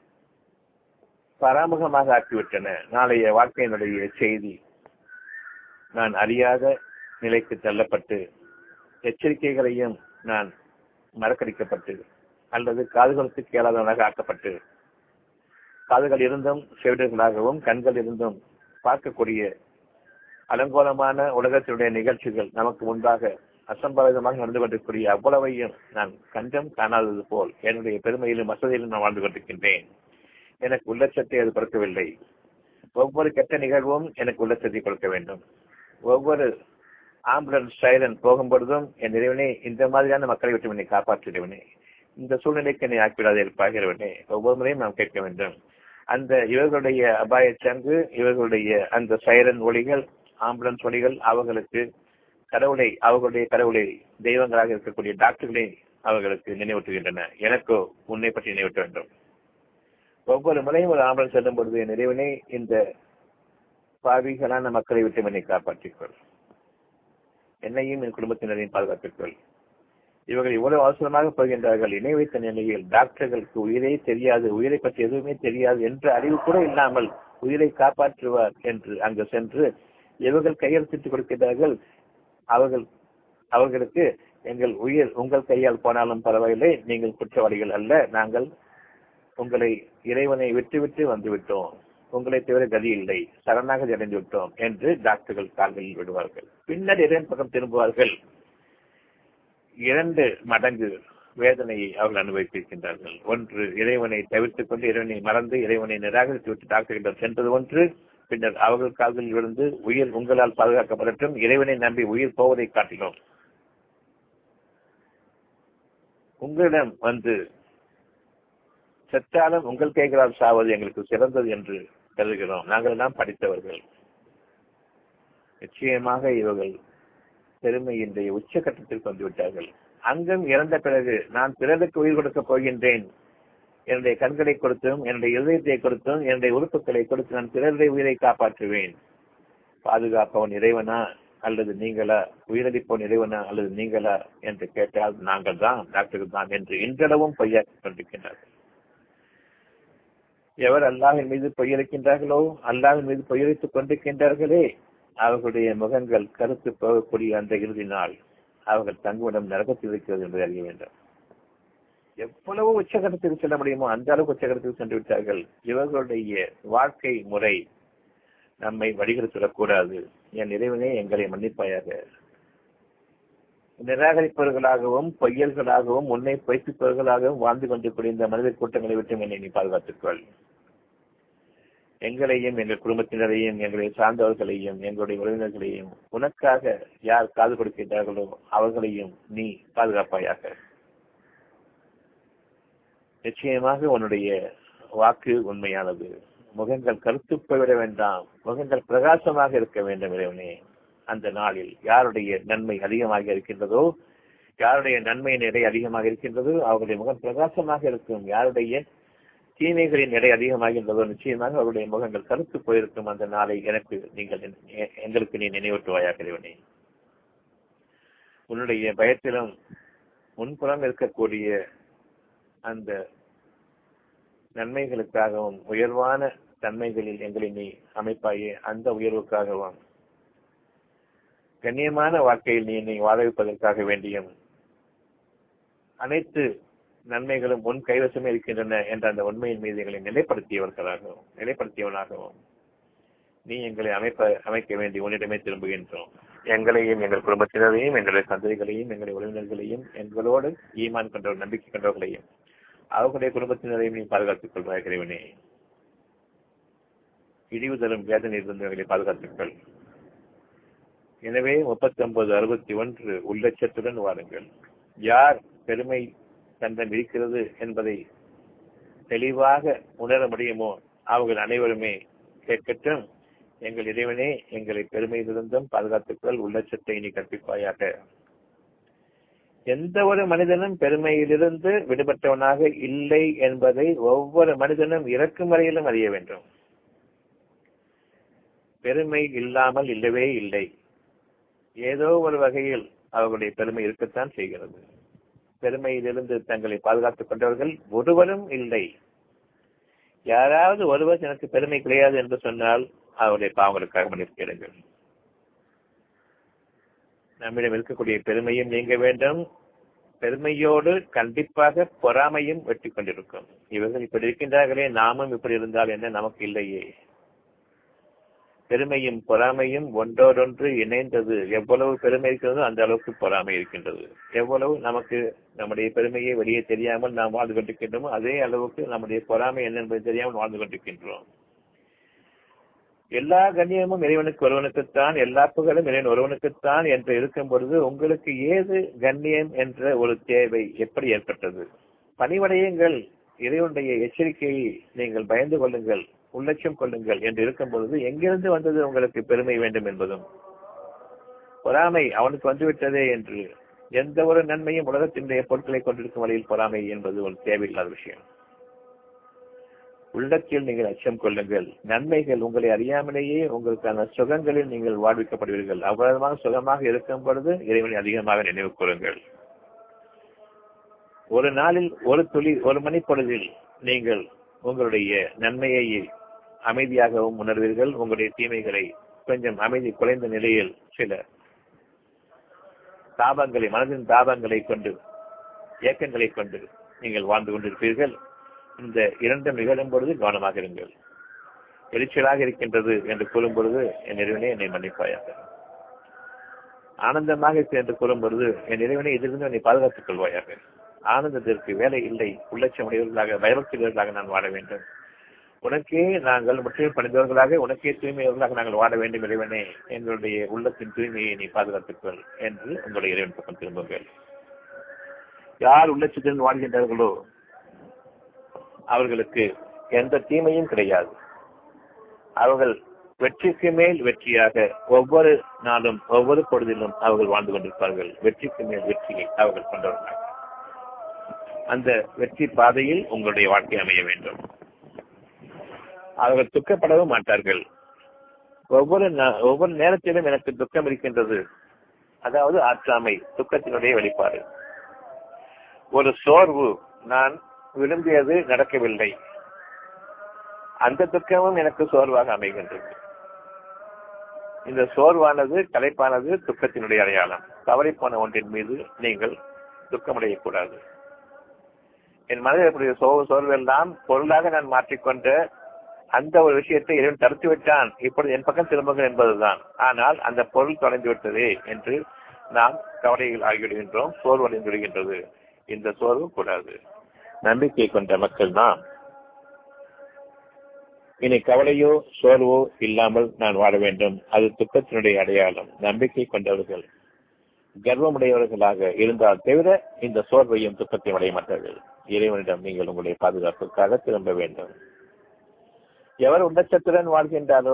பராமுகமாக ஆக்கிவிட்டன நாளைய வாழ்க்கையினுடைய செய்தி நான் அறியாத நிலைக்கு தள்ளப்பட்டு எச்சரிக்கைகளையும் நான் மறக்கடிக்கப்பட்டு அல்லது காதுகளுக்கு கேளாதவனாக ஆக்கப்பட்டு காதுகள் இருந்தும் செவிடர்களாகவும் கண்கள் இருந்தும் பார்க்கக்கூடிய அலங்கோலமான உலகத்தினுடைய நிகழ்ச்சிகள் நமக்கு முன்பாக அசம்பாவிதமாக நடந்து கொண்டிருக்கூடிய அவ்வளவையும் நான் கஞ்சம் காணாதது போல் என்னுடைய பெருமையிலும் வசதியிலும் நான் வாழ்ந்து கொண்டிருக்கின்றேன் எனக்கு உள்ளச்சத்தை அது கொடுக்கவில்லை ஒவ்வொரு கெட்ட நிகழ்வும் எனக்கு உள்ளச்சத்தை கொடுக்க வேண்டும் ஒவ்வொரு ஆம்புலன்ஸ் சைலன் போகும்பொழுதும் என் இறைவனே இந்த மாதிரியான மக்களை விட்டு என்னை காப்பாற்றிடுவனே இந்த சூழ்நிலைக்கு என்னை ஆக்கிவிடாத இருப்பாகிறவனே ஒவ்வொரு முறையும் நாம் கேட்க வேண்டும் அந்த இவர்களுடைய அபாய சங்கு இவர்களுடைய அந்த சைரன் ஒளிகள் ஆம்புலன்ஸ் ஒளிகள் அவர்களுக்கு கடவுளை அவர்களுடைய கடவுளை தெய்வங்களாக இருக்கக்கூடிய டாக்டர்களை அவர்களுக்கு நினைவூட்டுகின்றன எனக்கோ உன்னை பற்றி நினைவூட்ட வேண்டும் ஒவ்வொரு முறையும் ஒரு ஆம்புலன்ஸ் செல்லும் பொழுது என் இறைவனே இந்த பாவிகளான மக்களை விட்டு என்னை காப்பாற்றிக்கொள் என்னையும் என் குடும்பத்தினரையும் பாதுகாத்துக்கொள் இவர்கள் இவ்வளவு அவசரமாக போகின்றார்கள் இணை வைத்த நிலையில் டாக்டர்களுக்கு உயிரே தெரியாது உயிரை பற்றி எதுவுமே தெரியாது என்ற அறிவு கூட இல்லாமல் உயிரை காப்பாற்றுவார் என்று அங்கு சென்று இவர்கள் கையெழுத்திட்டுக் கொடுக்கிறார்கள் அவர்கள் அவர்களுக்கு எங்கள் உயிர் உங்கள் கையால் போனாலும் பரவாயில்லை நீங்கள் குற்றவாளிகள் அல்ல நாங்கள் உங்களை இறைவனை விட்டுவிட்டு வந்துவிட்டோம் உங்களை தவிர கதி இல்லை சரணாகதி அடைந்து விட்டோம் என்று டாக்டர்கள் கால்களில் விடுவார்கள் பின்னர் இறைவன் பக்கம் திரும்புவார்கள் இரண்டு மடங்கு வேதனையை அவர்கள் அனுபவித்திருக்கின்றார்கள் ஒன்று இறைவனை தவிர்த்துக் கொண்டு இறைவனை மறந்து இறைவனை நிராகரித்து விட்டு டாக்டர்களிடம் சென்றது ஒன்று பின்னர் அவர்கள் கால்களில் விழுந்து உயிர் உங்களால் பாதுகாக்கப்படட்டும் இறைவனை நம்பி உயிர் போவதை காட்டினோம் உங்களிடம் வந்து செத்தாலும் உங்கள் கைகளால் சாவது எங்களுக்கு சிறந்தது என்று கருதுகிறோம் நாங்கள் எல்லாம் படித்தவர்கள் நிச்சயமாக இவர்கள் பெருமையின்றைய உச்சகட்டத்திற்கு வந்து விட்டார்கள் அங்கும் இறந்த பிறகு நான் பிறருக்கு உயிர் கொடுக்கப் போகின்றேன் என்னுடைய கண்களை கொடுத்தும் என்னுடைய இதயத்தை கொடுத்தும் என்னுடைய உறுப்புகளை கொடுத்து நான் பிறருடைய உயிரை காப்பாற்றுவேன் பாதுகாப்பவன் இறைவனா அல்லது நீங்களா உயிரளிப்பவன் இறைவனா அல்லது நீங்களா என்று கேட்டால் நாங்கள் தான் டாக்டர்கள் தான் என்று இன்றளவும் பொய்யாக்கிக் கொண்டிருக்கின்றார்கள் எவர் அல்லாஹின் மீது பொய்யளிக்கின்றார்களோ அல்லாஹின் மீது பொய்யளித்துக் கொண்டிருக்கின்றார்களே அவர்களுடைய முகங்கள் கருத்து போகக்கூடிய அந்த இறுதி நாள் அவர்கள் தங்குமிடம் நரகத்தில் இருக்கிறது என்று அறிய வேண்டும் எவ்வளவு உச்சகட்டத்துக்கு செல்ல முடியுமோ அந்த அளவுக்கு உச்சகட்டத்துக்கு சென்று விட்டார்கள் இவர்களுடைய வாழ்க்கை முறை நம்மை வழிகெடுத்துவிடக்கூடாது என் இறைவனே எங்களை மன்னிப்பாயாக நிராகரிப்பவர்களாகவும் பொய்யல்களாகவும் உன்னை பொய்ப்பிப்பவர்களாகவும் வாழ்ந்து கொண்டிருக்கூடிய இந்த மனித கூட்டங்களை விட்டு என்னை நீ பாதுகாத்துக்கொள் எங்களையும் எங்கள் குடும்பத்தினரையும் எங்களை சார்ந்தவர்களையும் எங்களுடைய உறவினர்களையும் உனக்காக யார் காது கொடுக்கின்றார்களோ அவர்களையும் நீ பாதுகாப்பாயாக நிச்சயமாக உன்னுடைய வாக்கு உண்மையானது முகங்கள் கருத்து போய்விட வேண்டாம் முகங்கள் பிரகாசமாக இருக்க வேண்டும் இறைவனே அந்த நாளில் யாருடைய நன்மை அதிகமாக இருக்கின்றதோ யாருடைய நன்மையின் எடை அதிகமாக இருக்கின்றதோ அவருடைய முகம் பிரகாசமாக இருக்கும் யாருடைய தீமைகளின் எடை அதிகமாகின்றதோ நிச்சயமாக அவருடைய முகங்கள் கருத்து போயிருக்கும் அந்த நாளை எனக்கு நீங்கள் எங்களுக்கு நீ நினைவூட்டுவாயாக இறைவனே உன்னுடைய பயத்திலும் முன்புறம் இருக்கக்கூடிய அந்த நன்மைகளுக்காகவும் உயர்வான தன்மைகளில் எங்களை நீ அமைப்பாயே அந்த உயர்வுக்காகவும் கண்ணியமான வாழ்க்கையில் நீ என்னை வாழ வைப்பதற்காக வேண்டியும் அனைத்து நன்மைகளும் உன் கைவசமே இருக்கின்றன என்ற அந்த உண்மையின் மீது எங்களை நிலைப்படுத்தியவர்களாகவும் நிலைப்படுத்தியவனாகவும் நீ எங்களை அமைப்ப அமைக்க வேண்டி உன்னிடமே திரும்புகின்றோம் எங்களையும் எங்கள் குடும்பத்தினரையும் எங்களுடைய சந்ததிகளையும் எங்களுடைய உறவினர்களையும் எங்களோடு ஈமான் கொண்டவர் நம்பிக்கை கொண்டவர்களையும் அவர்களுடைய குடும்பத்தினரையும் நீ பாதுகாத்துக் கொள்வாய் இறைவனே இழிவு தரும் வேதனை இருந்தவர்களை பாதுகாத்துக்கள் எனவே முப்பத்தி ஒன்பது அறுபத்தி ஒன்று உள்ளச்சத்துடன் வாருங்கள் யார் பெருமை தந்தம் இருக்கிறது என்பதை தெளிவாக உணர முடியுமோ அவர்கள் அனைவருமே கேட்கட்டும் எங்கள் இறைவனே எங்களை பெருமையிலிருந்தும் பாதுகாத்துக்கள் உள்ளச்சத்தை நீ கற்பிப்பாயாக எந்த ஒரு மனிதனும் பெருமையிலிருந்து விடுபட்டவனாக இல்லை என்பதை ஒவ்வொரு மனிதனும் இறக்கும் வரையிலும் அறிய வேண்டும் பெருமை இல்லாமல் இல்லவே இல்லை ஏதோ ஒரு வகையில் அவர்களுடைய பெருமை இருக்கத்தான் செய்கிறது பெருமையிலிருந்து தங்களை பாதுகாத்துக் கொண்டவர்கள் ஒருவரும் இல்லை யாராவது ஒருவர் எனக்கு பெருமை கிடையாது என்று சொன்னால் அவருடைய பாவங்களுக்காக மன்னிப்பிடுங்கள் நம்மிடம் இருக்கக்கூடிய பெருமையும் நீங்க வேண்டும் பெருமையோடு கண்டிப்பாக பொறாமையும் வெற்றி கொண்டிருக்கும் இவர்கள் இப்படி இருக்கின்றார்களே நாமும் இப்படி இருந்தால் என்ன நமக்கு இல்லையே பெருமையும் பொறாமையும் ஒன்றோடொன்று இணைந்தது எவ்வளவு பெருமை இருக்கிறதோ அந்த அளவுக்கு பொறாமை இருக்கின்றது எவ்வளவு நமக்கு நம்முடைய பெருமையை வெளியே தெரியாமல் நாம் வாழ்ந்து கொண்டிருக்கின்றோமோ அதே அளவுக்கு நம்முடைய பொறாமை என்ன என்பது தெரியாமல் வாழ்ந்து கொண்டிருக்கின்றோம் எல்லா கண்ணியமும் இறைவனுக்கு ஒருவனுக்குத்தான் எல்லா புகழும் இறைவன் ஒருவனுக்குத்தான் என்று இருக்கும் பொழுது உங்களுக்கு ஏது கண்ணியம் என்ற ஒரு தேவை எப்படி ஏற்பட்டது பணிவடையுங்கள் இறைவனுடைய எச்சரிக்கையை நீங்கள் பயந்து கொள்ளுங்கள் உள்ளட்சம் கொள்ளுங்கள் என்று இருக்கும் பொழுது எங்கிருந்து வந்தது உங்களுக்கு பெருமை வேண்டும் என்பதும் பொறாமை அவனுக்கு வந்துவிட்டதே என்று எந்த ஒரு நன்மையும் உலகத்தினுடைய பொருட்களை கொண்டிருக்கும் வழியில் பொறாமை என்பது ஒரு தேவையில்லாத விஷயம் உள்ளத்தில் நீங்கள் அச்சம் கொள்ளுங்கள் நன்மைகள் உங்களை அறியாமலேயே உங்களுக்கான சுகங்களில் நீங்கள் வாழ்விக்கப்படுவீர்கள் அவ்வளவாக சுகமாக இருக்கும் பொழுது இறைவனை அதிகமாக நினைவு கூறுங்கள் ஒரு நாளில் ஒரு துளி ஒரு மணி பொழுதில் நீங்கள் உங்களுடைய நன்மையை அமைதியாகவும் உணர்வீர்கள் உங்களுடைய தீமைகளை கொஞ்சம் அமைதி குறைந்த நிலையில் சில தாபங்களை மனதின் தாபங்களை கொண்டு இயக்கங்களை கொண்டு நீங்கள் வாழ்ந்து கொண்டிருப்பீர்கள் இந்த இரண்டும் நிகழும் பொழுது கவனமாக இருங்கள் எரிச்சலாக இருக்கின்றது என்று கூறும் பொழுது என் இறைவனே என்னை மன்னிப்பாயாக ஆனந்தமாக இருக்கு என்று கூறும் பொழுது என் இறைவனை இதிலிருந்து என்னை பாதுகாத்துக் கொள்வாயாக ஆனந்தத்திற்கு வேலை இல்லை உள்ளட்சம் உடையவர்களாக பயபக்திகளாக நான் வாழ வேண்டும் உனக்கே நாங்கள் முற்றிலும் பணிந்தவர்களாக உனக்கே தூய்மையவர்களாக நாங்கள் வாழ வேண்டும் இறைவனே எங்களுடைய உள்ளத்தின் தூய்மையை நீ பாதுகாத்துக்கொள் என்று உங்களுடைய இறைவன் பக்கம் திரும்புங்கள் யார் உள்ளட்சத்துடன் வாழ்கின்றார்களோ அவர்களுக்கு எந்த தீமையும் கிடையாது அவர்கள் வெற்றிக்கு மேல் வெற்றியாக ஒவ்வொரு நாளும் ஒவ்வொரு பொழுதிலும் அவர்கள் வாழ்ந்து கொண்டிருப்பார்கள் வெற்றிக்கு மேல் வெற்றியை அவர்கள் கொண்டவர்கள் அந்த வெற்றி பாதையில் உங்களுடைய வாழ்க்கை அமைய வேண்டும் அவர்கள் துக்கப்படவும் மாட்டார்கள் ஒவ்வொரு ஒவ்வொரு நேரத்திலும் எனக்கு துக்கம் இருக்கின்றது அதாவது ஆற்றாமை துக்கத்தினுடைய வெளிப்பாடு ஒரு சோர்வு நான் விரும்பியது நடக்கவில்லை அந்த துக்கமும் எனக்கு சோர்வாக அமைகின்றது இந்த சோர்வானது கலைப்பானது துக்கத்தினுடைய அடையாளம் தவறிப்போன ஒன்றின் மீது நீங்கள் துக்கமடையக்கூடாது என் மனதில் இருக்கக்கூடிய சோர்வு சோர்வெல்லாம் பொருளாக நான் மாற்றிக்கொண்ட அந்த ஒரு விஷயத்தை இறைவன் தடுத்து விட்டான் இப்பொழுது என் பக்கம் திரும்புங்கள் என்பதுதான் ஆனால் அந்த பொருள் தொலைந்து விட்டதே என்று நாம் கவலைகள் ஆகிவிடுகின்றோம் சோர்வடைந்து விடுகின்றது இந்த சோர்வு கூடாது நம்பிக்கை கொண்ட மக்கள் தான் இனி கவலையோ சோர்வோ இல்லாமல் நான் வாழ வேண்டும் அது துக்கத்தினுடைய அடையாளம் நம்பிக்கை கொண்டவர்கள் கர்வமுடையவர்களாக இருந்தால் தவிர இந்த சோர்வையும் துக்கத்தையும் அடைய மாட்டார்கள் இறைவனிடம் நீங்கள் உங்களுடைய பாதுகாப்புக்காக திரும்ப வேண்டும் எவர் உன்னச்சத்துடன் வாழ்கின்றாரோ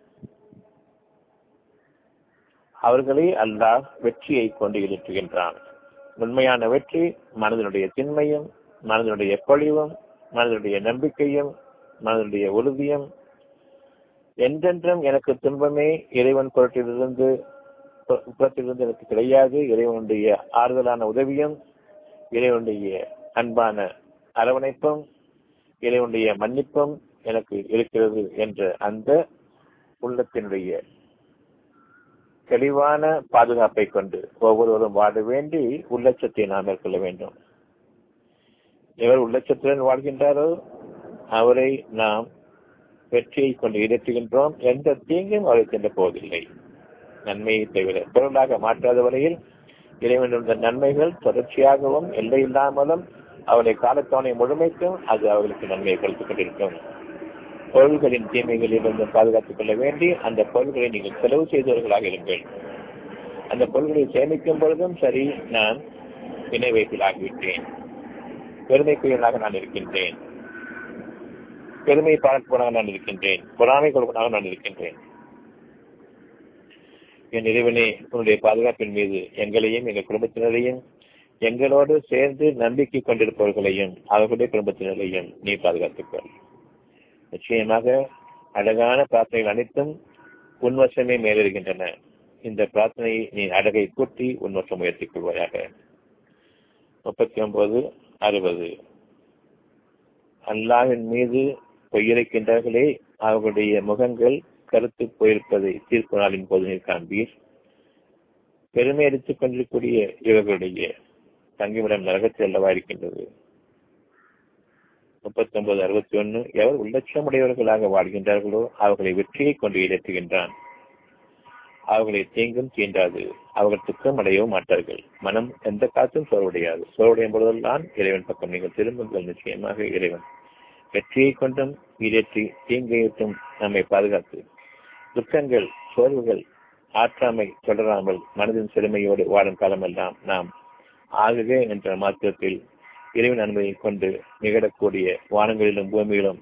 அவர்களே அல்லாஹ் வெற்றியை கொண்டு இருட்டுகின்றான் உண்மையான வெற்றி மனதனுடைய திண்மையும் மனதனுடைய பொழிவும் மனதனுடைய நம்பிக்கையும் மனதனுடைய உறுதியும் என்றென்றும் எனக்கு துன்பமே இறைவன் பொருட்டிலிருந்து புறத்திலிருந்து எனக்கு கிடையாது இறைவனுடைய ஆறுதலான உதவியும் இறைவனுடைய அன்பான அரவணைப்பும் இறைவனுடைய மன்னிப்பும் எனக்கு இருக்கிறது என்ற அந்த உள்ளத்தினுடைய தெளிவான பாதுகாப்பை கொண்டு ஒவ்வொருவரும் வாழ வேண்டி உள்ளச்சத்தை நாம் மேற்கொள்ள வேண்டும் எவர் உள்ளச்சத்துடன் வாழ்கின்றாரோ அவரை நாம் வெற்றியை கொண்டு இடற்றுகின்றோம் எந்த தீங்கும் அவரை சென்ற போவதில்லை நன்மையை தவிர பொருளாக மாற்றாத வரையில் இறைவனுடைய நன்மைகள் தொடர்ச்சியாகவும் எல்லை இல்லாமலும் அவருடைய காலத்தவணை முழுமைக்கும் அது அவர்களுக்கு நன்மையை கொடுத்துக் கொண்டிருக்கும் பொருள்களின் தீமைகளில் இருந்து பாதுகாத்துக் கொள்ள வேண்டி அந்த பொருள்களை நீங்கள் செலவு செய்தவர்களாக இருங்கள் அந்த பொருள்களை சேமிக்கும் பொழுதும் சரி நான் இணை வைப்பில் ஆகிவிட்டேன் பெருமைக்குரியவனாக நான் இருக்கின்றேன் பெருமை பார்ப்பவனாக நான் இருக்கின்றேன் பொறாமை கொடுப்பவனாக நான் இருக்கின்றேன் என் இறைவனே உன்னுடைய பாதுகாப்பின் மீது எங்களையும் எங்கள் குடும்பத்தினரையும் எங்களோடு சேர்ந்து நம்பிக்கை கொண்டிருப்பவர்களையும் அவர்களுடைய குடும்பத்தினரையும் நீ பாதுகாத்துக்கொள் நிச்சயமாக அழகான பிரார்த்தனைகள் அனைத்தும் உன்வசமே மேலிருக்கின்றன இந்த பிரார்த்தனையை நீ அழகை கூட்டி உன்வசம் உயர்த்திக் கொள்வாயாக முப்பத்தி ஒன்பது அறுபது அல்லாவின் மீது பொய்யிரைக்கின்றார்களே அவர்களுடைய முகங்கள் கருத்து போயிருப்பதை தீர்ப்பு நாளின் போது நீர் காண்பீர் பெருமை அடித்துக் கொண்டிருக்கூடிய இவர்களுடைய தங்குமிடம் நரகத்தில் அல்லவா இருக்கின்றது முப்பத்தி ஒன்பது அறுபத்தி ஒன்னு எவர் உள்ளட்சமுடையவர்களாக வாழ்கின்றார்களோ அவர்களை வெற்றியை கொண்டு இழத்துகின்றான் அவர்களை தீங்கும் தீண்டாது அவர்கள் துக்கம் அடையவும் மாட்டார்கள் மனம் எந்த காத்தும் சோர்வடையாது சோர்வடையும் பொழுதெல்லாம் இறைவன் பக்கம் நீங்கள் திரும்புங்கள் நிச்சயமாக இறைவன் வெற்றியை கொண்டும் ஈடேற்றி தீங்கையிட்டும் நம்மை பாதுகாத்து துக்கங்கள் சோர்வுகள் ஆற்றாமை தொடராமல் மனதின் செழுமையோடு வாழும் காலமெல்லாம் நாம் ஆகுக என்ற மாத்திரத்தில் இறைவன் அனுமதியை கொண்டு நிகழக்கூடிய வானங்களிலும் பூமியிலும்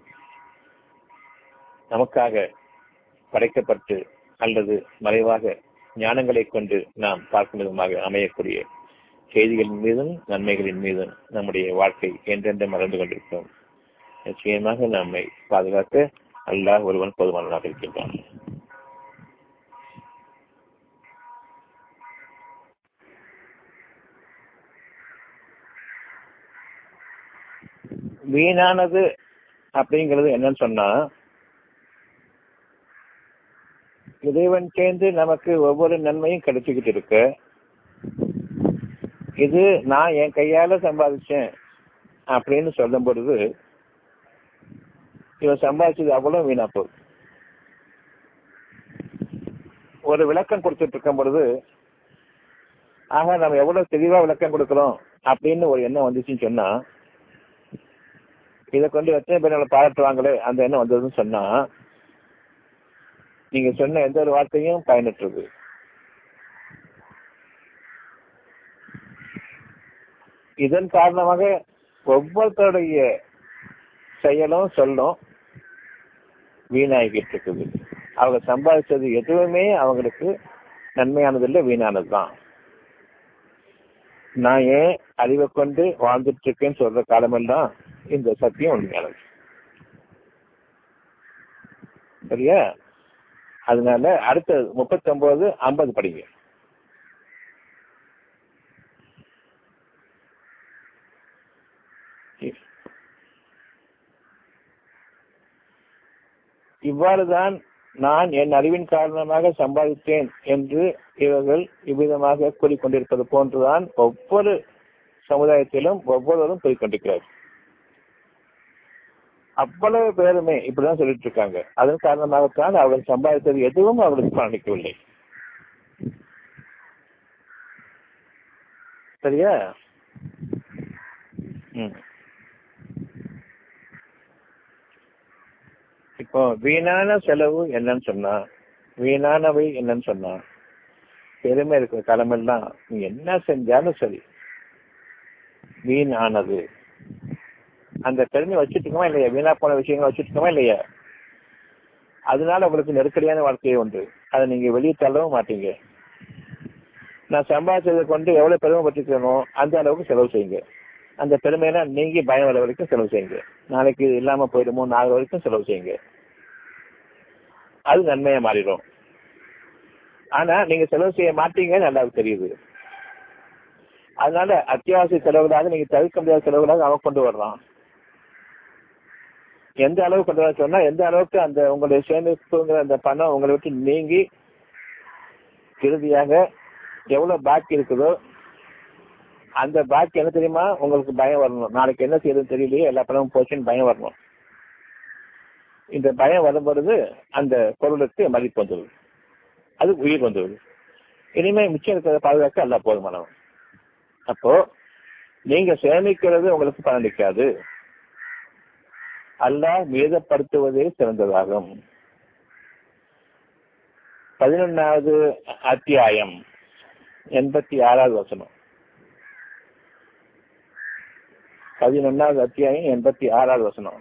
நமக்காக படைக்கப்பட்டு அல்லது மறைவாக ஞானங்களை கொண்டு நாம் பார்க்கும் விதமாக அமையக்கூடிய செய்திகளின் மீதும் நன்மைகளின் மீதும் நம்முடைய வாழ்க்கை என்றென்று மறந்து கொண்டிருக்கிறோம் நிச்சயமாக நம்மை பாதுகாக்க அல்லாஹ் ஒருவன் போதுமானதாக இருக்கின்றான் வீணானது அப்படிங்கிறது என்னன்னு சொன்னா இறைவன் சேர்ந்து நமக்கு ஒவ்வொரு நன்மையும் கிடைச்சிக்கிட்டு இருக்கு இது நான் என் கையால சம்பாதிச்சேன் அப்படின்னு சொல்லும் பொழுது இவன் சம்பாதிச்சது அவ்வளவு வீணா போகுது ஒரு விளக்கம் கொடுத்துட்டு இருக்கும் பொழுது ஆக நம்ம எவ்வளவு தெளிவா விளக்கம் கொடுக்கிறோம் அப்படின்னு ஒரு எண்ணம் வந்துச்சுன்னு சொன்னா இதை கொண்டு எத்தனை பேர் நம்மளை பாராட்டுவாங்களே அந்த எண்ணம் வந்ததுன்னு சொன்னா நீங்க சொன்ன எந்த ஒரு வார்த்தையும் பயனற்றது இதன் காரணமாக ஒவ்வொருத்தருடைய செயலும் சொல்லும் வீணாகிட்டு இருக்குது அவங்க சம்பாதிச்சது எதுவுமே அவங்களுக்கு நன்மையானதில்லை வீணானது தான் நான் ஏன் அறிவை கொண்டு வாழ்ந்துட்டு இருக்கேன்னு சொல்ற காலமெல்லாம் இந்த சத்தியம் உண்மையானது சரியா அதனால அடுத்த முப்பத்தி ஒன்பது ஐம்பது படிங்க இவ்வாறுதான் நான் என் அறிவின் காரணமாக சம்பாதித்தேன் என்று இவர்கள் இவ்விதமாக கூறிக்கொண்டிருப்பது போன்றுதான் ஒவ்வொரு சமுதாயத்திலும் ஒவ்வொருவரும் கூறிக்கொண்டிருக்கிறார் அவ்வளவு பேருமே இப்படிதான் சொல்லிட்டு இருக்காங்க அதன் காரணமாகத்தான் அவர்கள் சம்பாதித்தது எதுவும் அவர்களுக்கு பலனிக்கவில்லை சரியா ம் இப்போ வீணான செலவு என்னன்னு சொன்னா வீணானவை என்னன்னு சொன்னா பெருமை இருக்கிற காலமெல்லாம் நீ என்ன செஞ்சாலும் சரி வீணானது அந்த பெருமை வச்சுட்டுக்கோமா இல்லையா வீணா போன விஷயங்கள் வச்சுட்டுக்கோமா இல்லையா அதனால உங்களுக்கு நெருக்கடியான வாழ்க்கையை உண்டு அதை நீங்க வெளியே தள்ளவும் மாட்டீங்க நான் சம்பாதிச்சதை கொண்டு எவ்வளவு பெருமை பற்றிக்கணும் அந்த அளவுக்கு செலவு செய்யுங்க அந்த பெருமையெல்லாம் நீங்கி பயம் வர வரைக்கும் செலவு செய்யுங்க நாளைக்கு இது இல்லாம போயிடுமோ நாலு வரைக்கும் செலவு செய்யுங்க அது நன்மையா மாறிடும் ஆனா நீங்க செலவு செய்ய மாட்டீங்க நல்லா தெரியுது அதனால அத்தியாவசிய செலவுகளாக நீங்க தவிர்க்க முடியாத செலவுகளாக அவன் கொண்டு வர்றான் எந்த அளவுக்கு கொண்டு வர சொன்னா எந்த அளவுக்கு அந்த உங்களுடைய சேமிப்புங்கிற அந்த பணம் உங்களை விட்டு நீங்கி இறுதியாக எவ்வளவு பாக்கி இருக்குதோ அந்த பாக்கி என்ன தெரியுமா உங்களுக்கு பயம் வரணும் நாளைக்கு என்ன செய்யறதுன்னு தெரியலையே எல்லா பணமும் போச்சுன்னு பயம் வரணும் இந்த பயம் வரும் பொழுது அந்த பொருளுக்கு மதிப்பு வந்துடுது அது உயிர் வந்துடுது இனிமே மிச்சம் இருக்கிறத பாதுகாக்க அல்ல போதுமானவன் அப்போ நீங்க சேமிக்கிறது உங்களுக்கு பலனளிக்காது அல்லாஹ் மீதப்படுத்துவதே சிறந்ததாகும் பதினொன்னாவது அத்தியாயம் எண்பத்தி ஆறாவது வசனம் பதினொன்னாவது அத்தியாயம் எண்பத்தி ஆறாவது வசனம்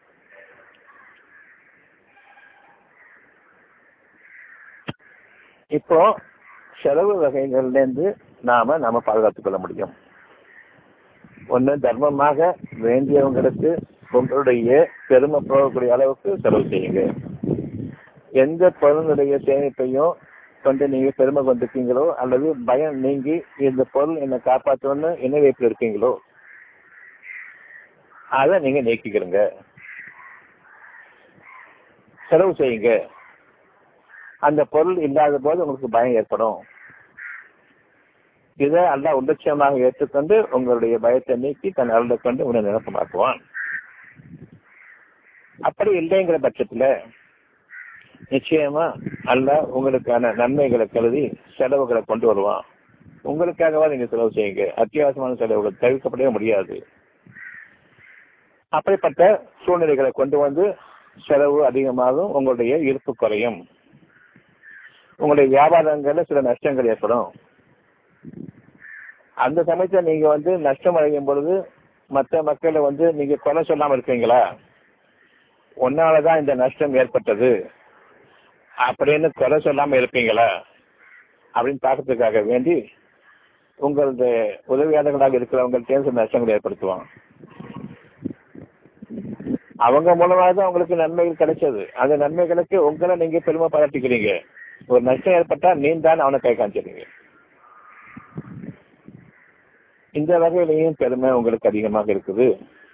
இப்போ செலவு வகைகள்ல இருந்து நாம நாம பாதுகாத்துக் கொள்ள முடியும் ஒண்ணு தர்மமாக வேண்டியவங்களுக்கு உங்களுடைய பெருமை போகக்கூடிய அளவுக்கு செலவு செய்யுங்க எந்த பொருளுடைய சேமிப்பையும் கொண்டு நீங்க பெருமை கொண்டிருக்கீங்களோ அல்லது பயம் நீங்கி இந்த பொருள் என்னை காப்பாற்றணும்னு என்ன வைப்பில் இருக்கீங்களோ அதை நீங்க நீக்கிக்கிறங்க செலவு செய்யுங்க அந்த பொருள் இல்லாத போது உங்களுக்கு பயம் ஏற்படும் இதை அல்ல உலட்சியமாக ஏற்றுக்கொண்டு உங்களுடைய பயத்தை நீக்கி தன் அருளை கொண்டு உன்னை நிரப்பமாக்குவான் அப்படி இல்லைங்கிற பட்சத்துல நிச்சயமா அல்ல உங்களுக்கான நன்மைகளை கருதி செலவுகளை கொண்டு வருவான் உங்களுக்காகவா நீங்க செலவு செய்யுங்க அத்தியாவசியமான செலவுகள் தவிர்க்கப்படவே முடியாது அப்படிப்பட்ட சூழ்நிலைகளை கொண்டு வந்து செலவு அதிகமாகும் உங்களுடைய இருப்பு குறையும் உங்களுடைய வியாபாரங்கள்ல சில நஷ்டங்கள் ஏற்படும் அந்த சமயத்துல நீங்க வந்து நஷ்டம் அடையும் பொழுது மற்ற மக்களை வந்து நீங்க கொலை சொல்லாம இருக்கீங்களா உன்னாலதான் இந்த நஷ்டம் ஏற்பட்டது அப்படின்னு கொலை சொல்லாம இருப்பீங்களா அப்படின்னு பார்க்கறதுக்காக வேண்டி உங்களுடைய உதவியாளர்களாக இருக்கிறவங்கள்ட்ட சில நஷ்டங்களை ஏற்படுத்துவாங்க அவங்க மூலமாக தான் உங்களுக்கு நன்மைகள் கிடைச்சது அந்த நன்மைகளுக்கு உங்களை நீங்க பெருமை பாராட்டிக்கிறீங்க ஒரு நஷ்டம் ஏற்பட்டா நீ தான் அவனை கை காமிச்சிருங்க இந்த வகையிலையும் பெருமை உங்களுக்கு அதிகமாக இருக்குது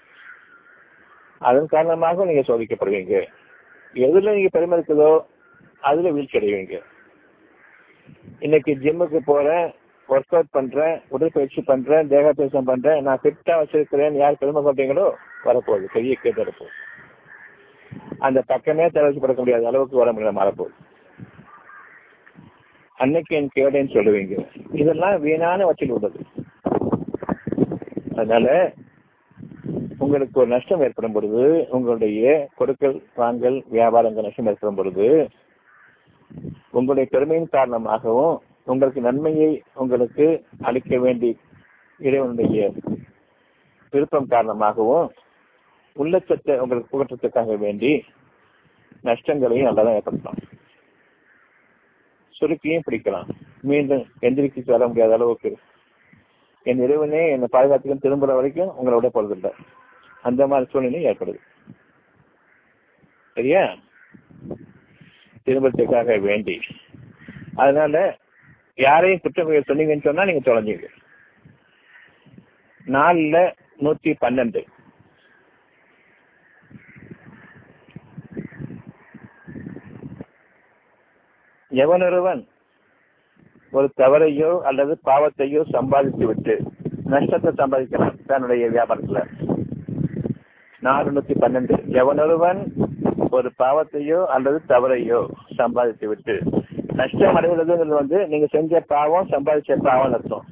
அதன் காரணமாக நீங்க சோதிக்கப்படுவீங்க எதுல நீங்க பெருமை இருக்குதோ அதுல வீழ்ச்சி அடைவீங்க இன்னைக்கு ஜிம்முக்கு போறேன் ஒர்க் அவுட் பண்றேன் உடற்பயிற்சி பண்றேன் தேகாபியாசம் பண்றேன் நான் ஃபிட்டா வச்சிருக்கிறேன் யார் பெருமை சொல்றீங்களோ வரப்போகுது பெரிய கேட்டு வரப்போகுது அந்த பக்கமே தவிர்த்து முடியாத அளவுக்கு வர முடியல மாறப்போகுது அன்னைக்கு என் கேடேன்னு சொல்லுவீங்க இதெல்லாம் வீணான வச்சில் உள்ளது அதனால உங்களுக்கு ஒரு நஷ்டம் ஏற்படும் பொழுது உங்களுடைய கொடுக்கல் வாங்கல் வியாபாரங்கள் நஷ்டம் ஏற்படும் பொழுது உங்களுடைய பெருமையின் காரணமாகவும் உங்களுக்கு நன்மையை உங்களுக்கு அளிக்க வேண்டி இறைவனுடைய விருப்பம் காரணமாகவும் உள்ளச்சத்தை உங்களுக்கு புகற்றத்துக்காக வேண்டி நஷ்டங்களையும் நல்லதான் ஏற்படுத்தலாம் சுருக்கியும் பிடிக்கலாம் மீண்டும் எந்திரிக்கு வர முடியாத அளவுக்கு என் இறைவனே என்னை பாதுகாத்துக்கு திரும்புற வரைக்கும் உங்களோட போறதில்லை அந்த மாதிரி சூழ்நிலை ஏற்படுது சரியா திரும்பத்துக்காக வேண்டி அதனால யாரையும் குற்றம் சொன்னீங்கன்னு சொன்னா நீங்க தொலைஞ்சீங்க நாலுல நூத்தி பன்னெண்டு எவனொருவன் ஒரு தவறையோ அல்லது பாவத்தையோ சம்பாதித்து விட்டு நஷ்டத்தை சம்பாதிக்கலாம் தன்னுடைய வியாபாரத்துல நாலு நூத்தி பன்னெண்டு எவனொருவன் ஒரு பாவத்தையோ அல்லது தவறையோ சம்பாதித்து விட்டு நஷ்டம் அடைவதுங்கிறது வந்து நீங்க செஞ்ச பாவம் சம்பாதிச்ச பாவம் அர்த்தம்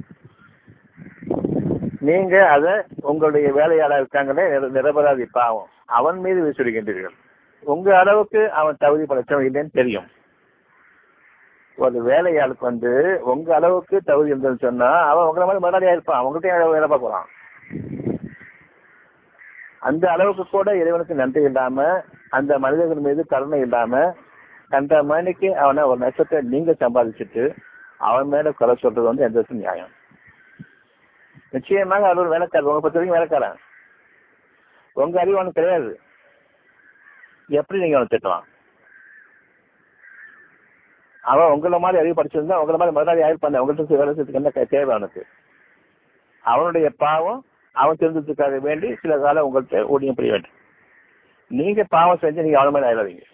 நீங்க அத உங்களுடைய வேலையாளர் இருக்காங்களே நிரபராதி பாவம் அவன் மீது விசுடுகின்றீர்கள் உங்க அளவுக்கு அவன் தகுதி படைச்சவன் இல்லைன்னு தெரியும் ஒரு வேலையாளுக்கு வந்து உங்க அளவுக்கு தகுதி இருந்ததுன்னு சொன்னா அவன் உங்களை மாதிரி முதலாளியா இருப்பான் அவங்கள்ட்ட வேலை பார்க்கலாம் அந்த அளவுக்கு கூட இறைவனுக்கு நன்றி இல்லாம அந்த மனிதர்கள் மீது கருணை இல்லாம கண்ட மணிக்கு அவனை ஒரு நட்சத்திர நீங்க சம்பாதிச்சுட்டு அவன் மேல குறை சொல்றது வந்து எந்த விதத்துல நியாயம் நிச்சயமாக அது ஒரு வேலைக்காரர் உங்க பொறுத்த வரைக்கும் வேலைக்காரன் உங்க அறிவு அவனுக்கு கிடையாது எப்படி நீங்க அவனை திட்டலாம் அவன் உங்களை மாதிரி அறிவு படிச்சிருந்தா உங்களை மாதிரி முதலாளி ஆயிருப்பான் உங்கள்கிட்ட வேலை செய்யறதுக்கு என்ன தேவை அவனுக்கு அவனுடைய பாவம் அவன் தெரிஞ்சதுக்காக வேண்டி சில காலம் உங்கள்கிட்ட ஊழியம் புரிய வேண்டும் நீங்க பாவம் செஞ்சு நீங்க அவன மாதிரி ஆயிடாதீங்க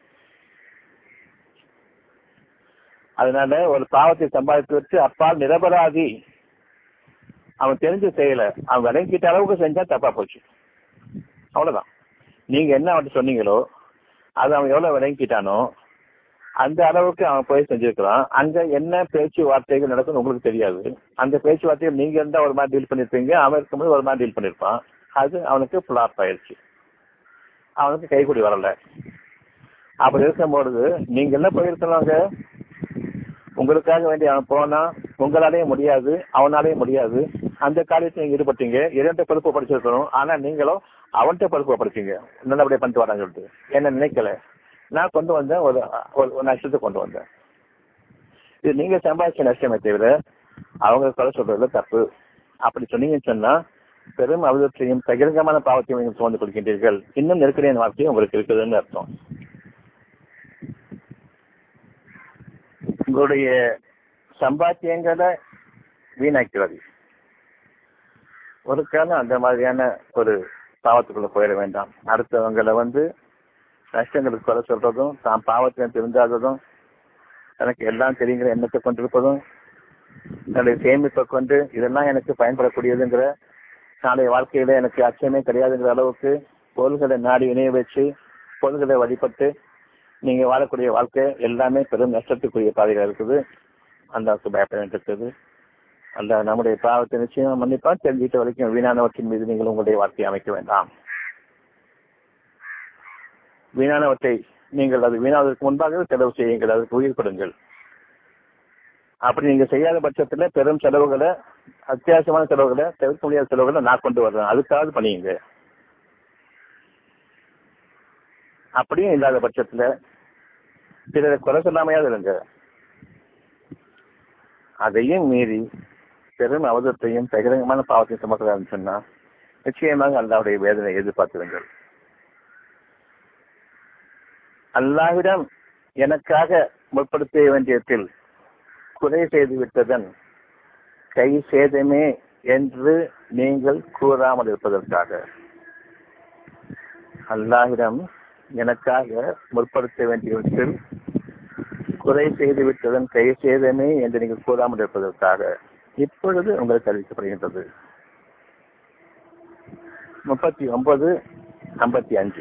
அதனால ஒரு பாவத்தை சம்பாதித்து வச்சு அப்பால் நிரபராதி அவன் தெரிஞ்சு செய்யல அவன் விளங்கிட்ட அளவுக்கு செஞ்சா தப்பா போச்சு அவ்வளவுதான் நீங்க என்ன அவன்கிட்ட சொன்னீங்களோ அது அவன் எவ்வளவு விளங்கிட்டானோ அந்த அளவுக்கு அவன் போய் செஞ்சிருக்கிறான் அங்க என்ன பேச்சு வார்த்தைகள் நடக்கும்னு உங்களுக்கு தெரியாது அந்த பேச்சுவார்த்தைகள் நீங்க இருந்தா ஒரு மாதிரி டீல் பண்ணிருப்பீங்க அவன் இருக்கும்போது ஒரு மாதிரி டீல் பண்ணிருப்பான் அது அவனுக்கு பிளாப் ஆயிடுச்சு அவனுக்கு கைக்குடி வரல அப்படி இருக்கும்பொழுது நீங்க என்ன போயிருக்கலாங்க உங்களுக்காக வேண்டி அவன் போனா உங்களாலேயும் முடியாது அவனாலேயும் முடியாது அந்த காரியத்தை நீங்க ஈடுபட்டீங்க இரண்டு பொறுப்பு படிச்சிருக்கணும் ஆனா நீங்களும் அவன்கிட்ட பொறுப்பு படிச்சீங்க நல்லபடியா பண்ணிட்டு வரான்னு சொல்லிட்டு என்ன நினைக்கல நான் கொண்டு வந்தேன் ஒரு ஒரு நஷ்டத்தை கொண்டு வந்தேன் இது நீங்க சம்பாதிச்ச நஷ்டமே தவிர அவங்க கொலை சொல்றதுல தப்பு அப்படி சொன்னீங்கன்னு சொன்னா பெரும் அவதத்தையும் பகிரங்கமான பாவத்தையும் நீங்கள் சுமந்து கொடுக்கின்றீர்கள் இன்னும் நெருக்கடியான வார்த்தையும் உங்களுக்கு இருக்குதுன்னு அர்த்தம் உங்களுடைய சம்பாத்தியங்களை வீணாக்கிறது ஒரு காலம் அந்த மாதிரியான ஒரு பாவத்துக்குள்ள போயிட வேண்டாம் அடுத்தவங்களை வந்து நஷ்டங்களுக்கு குறை சொல்றதும் தான் பாவத்தை தெரிஞ்சாததும் எனக்கு எல்லாம் தெரியுங்கிற எண்ணத்தை கொண்டிருப்பதும் தன்னுடைய சேமிப்பை கொண்டு இதெல்லாம் எனக்கு பயன்படக்கூடியதுங்கிற நாளைய வாழ்க்கையில எனக்கு அச்சமே கிடையாதுங்கிற அளவுக்கு பொருள்களை நாடி இணைய வச்சு பொருள்களை வழிபட்டு நீங்க வாழக்கூடிய வாழ்க்கை எல்லாமே பெரும் நஷ்டத்துக்குரிய பாதைகள் இருக்குது அல்லாவுக்கு பயப்பட வேண்டியிருக்குது அல்ல நம்முடைய பாவத்தை நிச்சயம் மன்னிப்பா தெரிஞ்சிட்ட வரைக்கும் வீணானவற்றின் மீது நீங்கள் உங்களுடைய வாழ்க்கையை அமைக்க வேண்டாம் வீணானவற்றை நீங்கள் அது வீணாவதற்கு முன்பாகவே செலவு செய்யுங்கள் அதற்கு உயிர் கொடுங்கள் அப்படி நீங்க செய்யாத பட்சத்துல பெரும் செலவுகளை அத்தியாவசியமான செலவுகளை தவிர்க்க முடியாத செலவுகளை நான் கொண்டு வர்றேன் அதுக்காவது பண்ணியுங்க அப்படியும் இல்லாத பட்சத்துல பிறரை குறை சொல்லாமையாவது இருங்க அதையும் மீறி பெரும் அவதத்தையும் பகிரங்கமான பாவத்தையும் சுமக்கிறான்னு சொன்னா நிச்சயமாக அல்லாவுடைய வேதனை எதிர்பார்த்திருங்கள் அல்லாவிடம் எனக்காக முற்படுத்த வேண்டியத்தில் குறை செய்து விட்டதன் கை சேதமே என்று நீங்கள் கூறாமல் இருப்பதற்காக அல்லாவிடம் எனக்காக முற்படுத்த வேண்டியவற்றில் குறை செய்து விட்டதன் கை சேதமே என்று நீங்கள் கூறாமல் இருப்பதற்காக இப்பொழுது உங்களுக்கு அறிவிக்கப்படுகின்றது முப்பத்தி ஒன்பது ஐம்பத்தி அஞ்சு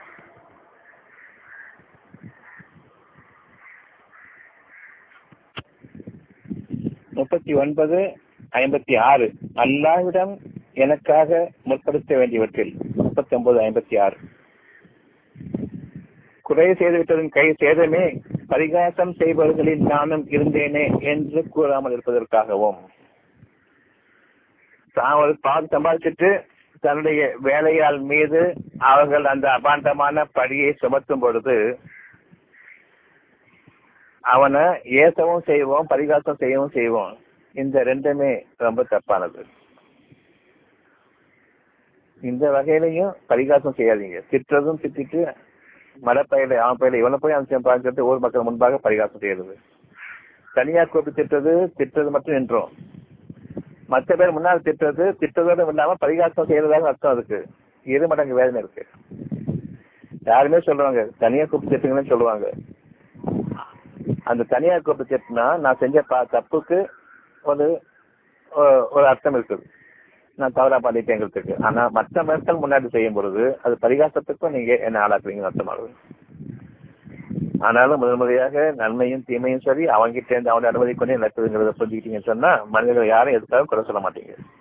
முப்பத்தி ஒன்பது ஐம்பத்தி ஆறு அல்லாவிடம் எனக்காக முற்படுத்த வேண்டியவற்றில் முப்பத்தி ஒன்பது ஐம்பத்தி ஆறு குறை செய்துவிட்டதன் கை சேதமே பரிகாசம் செய்பவர்களில் நானும் இருந்தேனே என்று கூறாமல் இருப்பதற்காகவும் தான் ஒரு பால் சம்பாதிச்சுட்டு தன்னுடைய வேலையால் மீது அவர்கள் அந்த அபாண்டமான படியை சுமத்தும் பொழுது அவனை ஏசவும் செய்வோம் பரிகாசம் செய்யவும் செய்வோம் இந்த ரெண்டுமே ரொம்ப தப்பானது இந்த வகையிலையும் பரிகாசம் செய்யாதீங்க திட்டுறதும் திட்டிட்டு மடப்பயில அவன் பயில இவனை போய் அந்த பார்த்துட்டு ஊர் மக்கள் முன்பாக பரிகாசம் செய்யறது தனியா கூப்பிட்டு திட்டுறது திட்டுறது மட்டும் நின்றோம் மற்ற பேர் முன்னால் திட்டுறது திட்டுறதோட இல்லாம பரிகாசம் செய்யறதாக அர்த்தம் அதுக்கு இரு மடங்கு வேதனை இருக்கு யாருமே சொல்லுவாங்க தனியா கூப்பிட்டு திட்டுங்கன்னு சொல்லுவாங்க அந்த தனியா கூப்பிட்டு திட்டுனா நான் செஞ்ச தப்புக்கு ஒரு ஒரு அர்த்தம் இருக்குது நான் தவறா பண்ணிட்டேங்கிறதுக்கு ஆனா மற்ற மக்கள் முன்னாடி செய்யும் பொழுது அது பரிகாசத்துக்கும் நீங்க என்ன ஆளாக்குறீங்கன்னு அர்த்தமாகுது ஆனாலும் முதல் முறையாக நன்மையும் தீமையும் சரி அவங்கிட்ட இருந்து அவனை அனுமதி கொண்டே நடக்குதுங்கிறத புரிஞ்சுக்கிட்டீங்கன்னு சொன்னா மனிதர்கள் யாரும் எதுக்காக குறை சொல்ல மாட்டீங்க